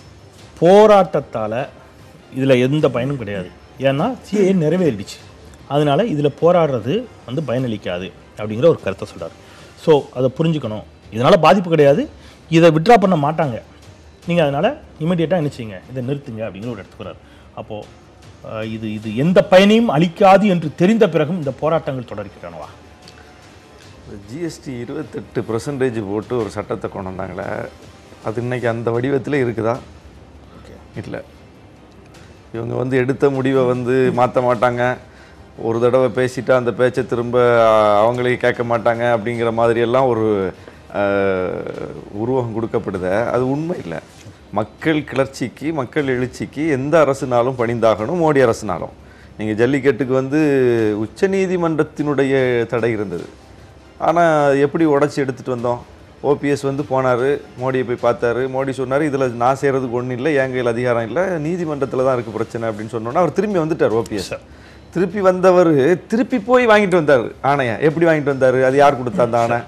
போராட்டத்தால் இதில் எந்த பயனும் கிடையாது ஏன்னா சிஏ நிறைவேறிடுச்சு அதனால இதில் போராடுறது வந்து பயனளிக்காது அப்படிங்கிற ஒரு கருத்தை சொல்றாரு ஸோ அதை புரிஞ்சுக்கணும் இதனால் பாதிப்பு கிடையாது இதை விட்ரா பண்ண மாட்டாங்க நீங்கள் அதனால் இமீடியட்டாக என்ன செய்யுங்க இதை நிறுத்துங்க அப்படிங்கிற ஒரு எடுத்துக்கிறார் அப்போது இது இது எந்த பயனையும் அளிக்காது என்று தெரிந்த பிறகும் இந்த போராட்டங்கள் தொடர்கிறனவா ஜிஎஸ்டி இருபத்தெட்டு பர்சன்டேஜ் போட்டு ஒரு சட்டத்தை கொண்டு வந்தாங்களே அது இன்னைக்கு அந்த வடிவத்தில் இருக்குதா இல்லை இவங்க வந்து எடுத்த முடிவை வந்து மாற்ற மாட்டாங்க ஒரு தடவை பேசிட்டா அந்த பேச்சை திரும்ப அஹ், அவங்களே கேட்க மாட்டாங்க அப்படிங்கிற மாதிரியெல்லாம் ஒரு அஹ், உருவகம் கொடுக்கப்படுத அது உண்மை இல்லை மக்கள் கிளர்ச்சிக்கு மக்கள் எழுச்சிக்கு எந்த அரசுனாலும் பணிந்தாகணும் மோடி அரசுனாலும் நீங்கள் ஜல்லிக்கட்டுக்கு வந்து உச்சநீதிமன்றத்தினுடைய தடை இருந்தது ஆனால் எப்படி உடச்சி எடுத்துகிட்டு வந்தோம் ஓபிஎஸ் வந்து போனார் மோடியை போய் பார்த்தாரு மோடி சொன்னார் இதில் நான் செய்கிறதுக்கு ஒன்றும் இல்லை என் கையில் அதிகாரம் இல்லை நீதிமன்றத்தில் தான் இருக்குது பிரச்சனை அப்படின்னு சொன்னோன்னே அவர் திரும்பி வந்துட்டார் ஓபிஎஸ் திருப்பி வந்தவர் திருப்பி போய் வாங்கிட்டு வந்தார் ஆணையை எப்படி வாங்கிட்டு வந்தார் அது யார் கொடுத்தா அந்த ஆணை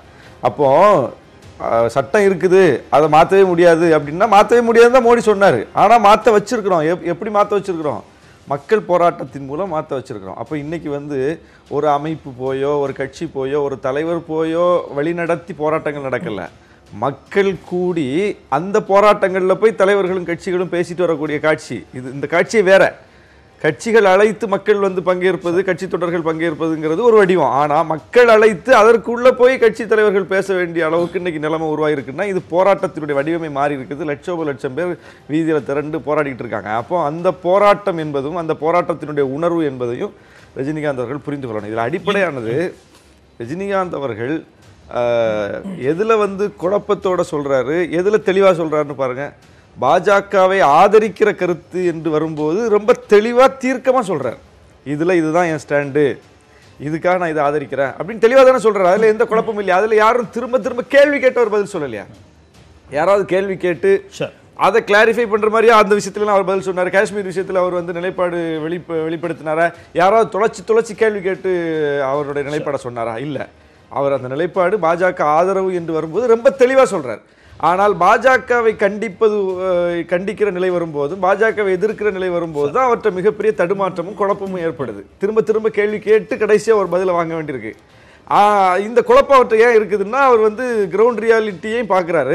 அப்போது சட்டம் இருக்குது அதை மாற்றவே முடியாது அப்படின்னா மாற்றவே முடியாதுன்னு தான் மோடி சொன்னார் ஆனால் மாற்ற வச்சிருக்கிறோம் எப் எப்படி மாற்ற வச்சிருக்கிறோம் மக்கள் போராட்டத்தின் மூலம் மாற்ற வச்சிருக்கிறோம் அப்போ இன்னைக்கு வந்து ஒரு அமைப்பு போயோ ஒரு கட்சி போயோ ஒரு தலைவர் போயோ வழிநடத்தி போராட்டங்கள் நடக்கல மக்கள் கூடி அந்த போராட்டங்களில் போய் தலைவர்களும் கட்சிகளும் பேசிட்டு வரக்கூடிய காட்சி இது இந்த காட்சியே வேற கட்சிகள் அழைத்து மக்கள் வந்து பங்கேற்பது கட்சி தொடர்கள் பங்கேற்பதுங்கிறது ஒரு வடிவம் ஆனால் மக்கள் அழைத்து அதற்குள்ள போய் கட்சி தலைவர்கள் பேச வேண்டிய அளவுக்கு இன்னைக்கு நிலைமை உருவாகிருக்குன்னா இது போராட்டத்தினுடைய வடிவமே மாறி இருக்குது லட்சோப லட்சம் பேர் வீதியில் திரண்டு போராடிட்டு இருக்காங்க அப்போ அந்த போராட்டம் என்பதும் அந்த போராட்டத்தினுடைய உணர்வு என்பதையும் ரஜினிகாந்த் அவர்கள் புரிந்து கொள்ளணும் இதில் அடிப்படையானது ரஜினிகாந்த் அவர்கள் ஆஹ், எதுல வந்து குழப்பத்தோட சொல்றாரு எதுல தெளிவா சொல்றாருன்னு பாருங்க பாஜகவை ஆதரிக்கிற கருத்து என்று வரும்போது ரொம்ப தெளிவா தீர்க்கமா சொல்றார் இதுல இதுதான் என் ஸ்டாண்டு இதுக்காக நான் இதை ஆதரிக்கிறேன் அப்படின்னு தெளிவா தானே சொல்றாரு அதுல எந்த குழப்பமும் இல்லையா அதுல யாரும் திரும்ப திரும்ப கேள்வி கேட்டவர் பதில் சொல்லலையா யாராவது கேள்வி கேட்டு Sure. அதை கிளாரிஃபை பண்ற மாதிரியா அந்த விஷயத்துலலாம் அவர் பதில் சொன்னார் காஷ்மீர் விஷயத்துல அவர் வந்து நிலைப்பாடு வெளிப்ப வெளிப்படுத்தினாரா யாராவது துளைச்சி துளைச்சி கேள்வி கேட்டு அவருடைய நிலைப்பாடை சொன்னாரா இல்ல அவர் அந்த நிலைப்பாடு பாஜக ஆதரவு என்று வரும்போது ரொம்ப தெளிவா சொல்றார் ஆனால் பாஜகவை கண்டிப்பது அஹ், கண்டிக்கிற நிலை வரும்போது பாஜகவை எதிர்க்கிற நிலை வரும்போது தான் அவர்கிட்ட மிகப்பெரிய தடுமாற்றமும் குழப்பமும் ஏற்படுது திரும்ப திரும்ப கேள்வி கேட்டு கடைசியா ஒரு பதிலை வாங்க வேண்டியிருக்கு ஆஹ், இந்த குழப்பம் அவர்கிட்ட ஏன் இருக்குதுன்னா அவர் வந்து கிரவுண்ட் ரியாலிட்டியையும் பார்க்குறாரு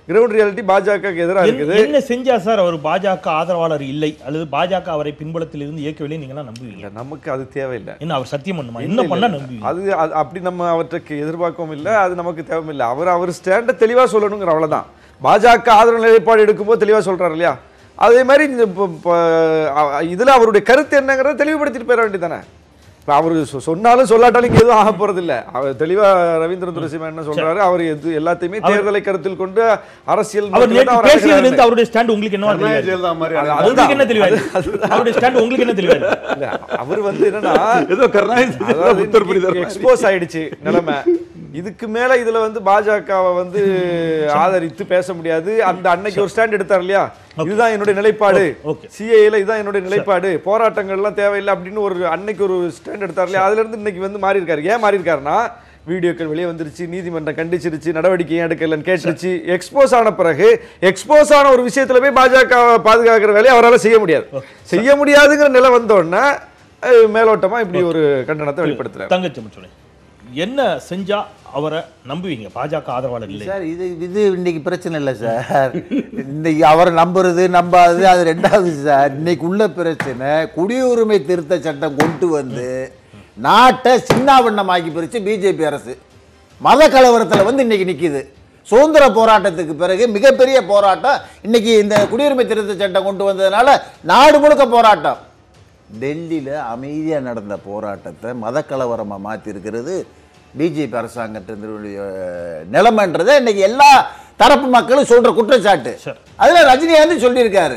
கிரவுண்ட் ரியாலிட்டி பாஜக எதிராக இருக்குது என்ன செஞ்சா சார் அவர் பாஜக ஆதரவாளர் இல்லை அல்லது பாஜக அவரை பின்புலத்தில் இருந்து இயக்கவில்லை நீங்க நம்புவீங்க இல்ல, நமக்கு அது தேவையில்லை என்ன அவர் சத்தியம் பண்ணுமா இல்ல, என்ன இல்ல, பண்ணா இல்ல. நம்புவீங்க அது அது- அப்படி நம்ம அவற்றுக்கு எதிர்பார்க்கவும் இல்லை அது நமக்கு தேவையில்லை அவர் அவர் ஸ்டாண்டை தெளிவா சொல்லணுங்கிற அவ்வளவுதான் பாஜக ஆதரவு நிலைப்பாடு எடுக்கும்போது தெளிவா சொல்றாரு இல்லையா அதே மாதிரி இந்த இப்ப- இப்ப, அ- இதுல அவருடைய கருத்து என்னங்கிறத தெளிவுபடுத்திட்டு போயிட வேண்டியதானே இப்போ அவர் சொ- சொன்னாலும் சொல்லாட்டாலும் இங்க எதுவும் ஆக போறது இல்ல அவர் தெளிவா ரவீந்திரன் துரசிமா என்ன சொல்றாரு அவர் எது எல்லாத்தையுமே தேர்தலை கருத்தில் கொண்டு அரசியல் அவர் நோக்கில தான் நேற்று அவர் பேசியதுல அணுகுறாரு. இருந்து அவருடைய ஸ்டாண்ட் உங்களுக்கு என்னவா கருணாநிதி தெரியாது ஜெயலலிதா மாதிரி அது- அணுகுறாரு. உங்களுக்கு என்ன தெளிவாரு அவருடைய ஸ்டாண்ட் உங்களுக்கு என்ன தெளிவாரு இல்ல, அவர் வந்து என்னன்னா ஏதோ கருணாநிதி ஜெயலலிதா உத்தரப்பிரதேச மாதிரி. எக்ஸ்போஸ் ஆயிடுச்சு நிலைமை இதுக்கு மேல இதுல வந்து பாஜகவை வந்து ஆதரித்து பேச முடியாது அந்த அன்னைக்கு ஒரு ஸ்டாண்ட் எடுத்தார் இல்லையா இதுதான் என்னுடைய நிலைப்பாடு Okay. சிஏல இதுதான் என்னுடைய நிலைப்பாடு போராட்டங்கள் எல்லாம் தேவையில்லை அப்படின்னு ஒரு அன்னைக்கு ஒரு ஸ்டாண்ட் எடுத்தார் இல்லையா அதுல இருந்து இன்னைக்கு வந்து மாறி இருக்காரு ஏன் மாறி இருக்காருன்னா வீடியோக்கள் வெளியே வந்துருச்சு நீதிமன்றம் கண்டிச்சிருச்சு நடவடிக்கை ஏன் எடுக்கலன்னு கேட்டுருச்சு எக்ஸ்போஸ் ஆன பிறகு எக்ஸ்போஸ் ஆன ஒரு விஷயத்துல போய் பாஜக பாதுகாக்கிற வேலையை அவரால் செய்ய முடியாது செய்ய முடியாதுங்கிற நிலை வந்த உடனே அஹ், மேலோட்டமா இப்படி ஒரு கண்டனத்தை வெளிப்படுத்துறாரு தங்கச்சி சொல்லு என்ன செஞ்சா அவரை நம்புவீங்க பாஜக ஆதரவாளர் இல்லை சார் இது இது இன்னைக்கு பிரச்சனை இல்லை சார் இன்னைக்கு அவரை நம்புறது நம்பாதது அது ரெண்டாவது சார் இன்னைக்கு உள்ள பிரச்சனை குடியுரிமை திருத்த சட்டம் கொண்டு வந்து நாட்டை சின்னாவண்ணமாக்கி பிரிச்சு பிஜேபி அரசு மத கலவரத்தில் வந்து இன்னைக்கு நிக்குது சுதந்திர போராட்டத்துக்கு பிறகு மிகப்பெரிய போராட்டம் இன்னைக்கு இந்த குடியுரிமை திருத்த சட்டம் கொண்டு வந்ததுனால நாடு முழுக்க போராட்டம் டெல்லியில் அமைதியாக நடந்த போராட்டத்தை மதக்கலவரமாக மாற்றிருக்கிறது பிஜேபி அரசாங்கத்தினுடைய நிலைமைன்றதை இன்னைக்கு எல்லா தரப்பு மக்களும் சொல்ற குற்றச்சாட்டு சரி. அதில் ரஜினிகாந்த் சொல்லியிருக்காரு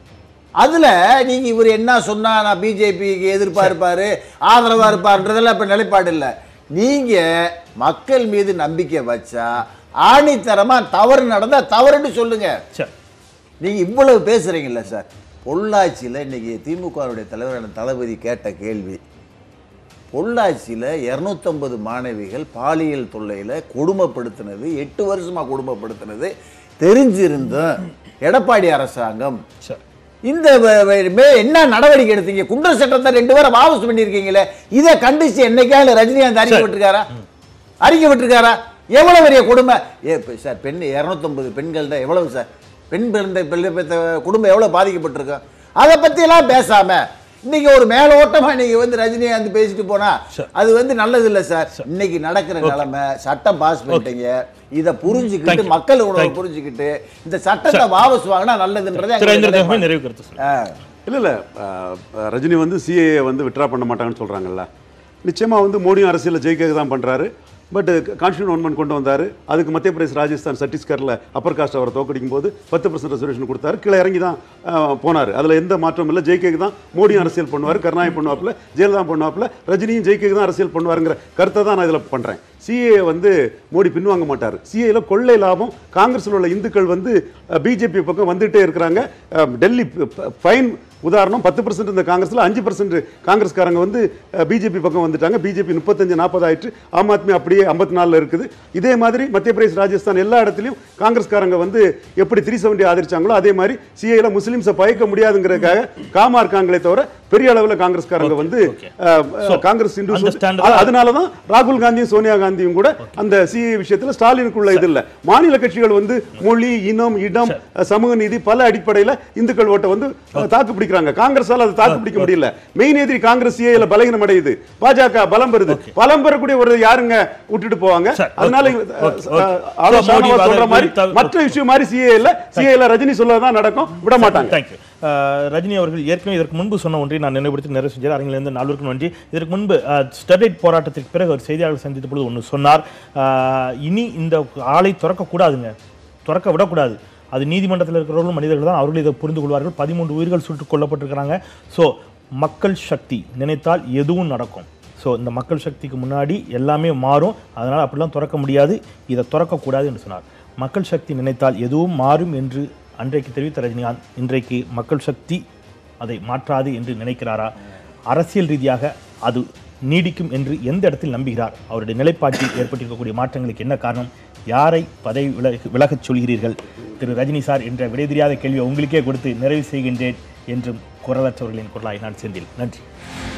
அதுல நீங்க இவர் என்ன சொன்னா நான் பிஜேபிக்கு எதிர்ப்பா இருப்பாரு ஆதரவா இருப்பாருன்றதெல்லாம் இப்ப நிலைப்பாடு இல்ல நீங்க மக்கள் மீது நம்பிக்கை வச்சா ஆணித்தரமா தவறு நடந்தா தவறுன்னு சொல்லுங்க சரி நீங்க இவ்வளவு பேசுறீங்கல்ல சார் பொள்ளாச்சியில் இன்னைக்கு திமுகவுடைய தலைவரான தளபதி கேட்ட கேள்வி பொள்ளாச்சியில் இரநூத்தம்பது மாணவிகள் பாலியல் தொல்லையில் கொடுமைப்படுத்தினது எட்டு வருஷமாக கொடுமைப்படுத்தினது தெரிஞ்சிருந்தும் எடப்பாடி அரசாங்கம் சரி இந்த வ- வ- மே- என்ன நடவடிக்கை எடுத்தீங்க குண்டர் சட்டத்தை ரெண்டு பேரை வாபஸ் பண்ணியிருக்கீங்களே இதை கண்டிச்சு என்னைக்காவது ரஜினிகாந்த் அறிக்கை விட்டுருக்காரா அறிக்கை விட்டுருக்காரா எவ்வளவு பெரிய கொடுமை ஏ இப்ப சார் பெண் இரநூத்தொம்பது பெண்கள்ட்ட எவ்வளவு சார் பெண் பிறந்த பிள்ளை பெற்ற குடும்பம் எவ்வளவு பாதிக்கப்பட்டிருக்கும் அதை பற்றியெல்லாம் பேசாம இன்னைக்கு ஒரு மேலோட்டமா நீங்க வந்து ரஜினிகாந்த் பேசிட்டு போனா அது வந்து நல்லது இல்ல சார் இன்னைக்கு நடக்கிற நிலைமை சட்டம் பாஸ் பண்ணிட்டீங்க இத புரிஞ்சுக்கிட்டு Thank you. மக்கள் உணவை Thank you. புரிஞ்சுக்கிட்டு இந்த சட்டத்தை வாபஸ் வாங்கினா நல்லதுன்றதே திரு எங்களுடைய ஐந்திரதேசமே நிலைப்பாடு. நிறைவு கருத்து சொல்லுங்க ஆ. இல்ல இல்ல அஹ், அஹ், ரஜினி வந்து சிஏ வந்து விட்ரா பண்ண மாட்டாங்கன்னு சொல்றாங்கல்ல நிச்சயமா வந்து மோடியும் அரசியலில் ஜெயிக்க தான் பண்றாரு பட் கான்ஸ்டியூன் ஒன்மன் கொண்டு வந்தாரு அதுக்கு மத்திய பிரதேஷ் ராஜஸ்தான் சத்தீஸ்கர்ல அப்பர் காஸ்ட் அவரை தோக்கடிக்கும் போது பத்து பர்சன்ட் ரெசர்வேஷன் கொடுத்தாரு கீழே இறங்கி தான் அஹ், போனாரு அதுல எந்த மாற்றமும் இல்லை ஜெயிக்க தான் மோடியும் அரசியல் பண்ணுவார் கருணாநிதி பண்ணுவாப்புல ஜெயலலிதா பண்ணுவாப்புல ரஜினியும் ஜெயிக்க தான் அரசியல் பண்ணுவாருங்கிற கருத்தை தான் நான் இதுல பண்றேன் சிஏ வந்து மோடி பின்வாங்க மாட்டார் சிஏல கொள்ளை லாபம் காங்கிரஸில் உள்ள இந்துக்கள் வந்து பிஜேபி பக்கம் வந்துட்டே இருக்கிறாங்க அஹ், டெல்லி ஃபைன் உதாரணம் பத்து பர்சன்ட் இந்த காங்கிரஸ்ல அஞ்சு பர்சன்ட் காங்கிரஸ்காரங்க வந்து பிஜேபி பக்கம் வந்துட்டாங்க பிஜேபி முப்பத்தஞ்சு நாற்பது ஆயிற்று ஆம் ஆத்மி அப்படியே ஐம்பத்தி நாலில் இருக்குது இதே மாதிரி மத்திய பிரதேஷ் ராஜஸ்தான் எல்லா இடத்துலையும் காங்கிரஸ்காரங்க வந்து எப்படி த்ரீ செவன்டி ஆதரிச்சாங்களோ அதே மாதிரி சிஏல முஸ்லீம்ஸை பயக்க முடியாதுங்கிறதுக்காக காமா இருக்காங்களே தவிர பெரிய அளவில் காங்கிரஸ்காரங்க வந்து அஹ், So, காங்கிரஸ் இந்து அந்த stand அ- அதனால தான் ராகுல் காந்தியும் சோனியா காந்தியும் கூட அந்த சிஏ விஷயத்துல ஸ்டாலினுக்குள்ள இது இல்ல மாநில கட்சிகள் வந்து மொழி இனம் இடம் சமூக நீதி பல அடிப்படையில இந்துக்கள் ஓட்டை வந்து தாக்கு பிடிக்கிறாங்க காங்கிரஸால அதை தாக்கு பிடிக்க முடியல மெயின் எதிரி காங்கிரஸ் சிஏல பலகீனம் அடையுது பாஜக பலம் பெறுது பலம் பெறக்கூடிய ஒரு யாருங்க விட்டுட்டு போவாங்க சரி, அதனால okay, அஹ், okay, okay. அஹ், So, ஆலோசனை மோடி சொல்ற வாதம் மாதிரி குறித்த- மற்ற விஷயம் மாதிரி சிஏ இல்ல சிஏல ரஜினி சொல்லதான் நடக்கும் விட மாட்டாங்க தேங்க்யூ ரஜினி அவர்கள் ஏற்கனவே இதற்கு முன்பு சொன்ன ஒன்றை நான் நினைவுபடுத்தி நிறைவு செஞ்சார் அரங்கிலிருந்து நால்வருக்கும் நன்றி இதற்கு முன்பு அஹ், ஸ்டெர்லைட் போராட்டத்திற்கு பிறகு ஒரு செய்தியாளர் சந்தித்த பொழுது ஒன்று சொன்னார் அஹ், இனி இந்த ஆலை திறக்கக்கூடாதுங்க திறக்க விடக்கூடாது அது நீதிமன்றத்தில் இருக்கிறவர்களும் மனிதர்கள் தான் அவர்கள் இதை புரிந்து கொள்வார்கள் பதிமூன்று உயிர்கள் சுட்டுக் கொல்லப்பட்டிருக்கிறாங்க ஸோ மக்கள் சக்தி நினைத்தால் எதுவும் நடக்கும் ஸோ இந்த மக்கள் சக்திக்கு முன்னாடி எல்லாமே மாறும் அதனால் அப்படிலாம் திறக்க முடியாது இதை திறக்கக்கூடாது என்று சொன்னார் மக்கள் சக்தி நினைத்தால் எதுவும் மாறும் என்று அன்றைக்கு தெரிவித்த ரஜினிகாந்த் இன்றைக்கு மக்கள் சக்தி அதை மாற்றாது என்று நினைக்கிறாரா அரசியல் ரீதியாக அது நீடிக்கும் என்று எந்த இடத்தில் நம்புகிறார் அவருடைய நிலைப்பாட்டில் ஏற்பட்டிருக்கக்கூடிய மாற்றங்களுக்கு என்ன காரணம் யாரை பதவி விலக விலகச் சொல்கிறீர்கள் திரு ரஜினி சார் என்ற விடை தெரியாத கேள்வியை உங்களுக்கே கொடுத்து நிறைவு செய்கின்றேன் என்றும் குரலற்றவர்களின் குரலாய் நான் செந்தில் நன்றி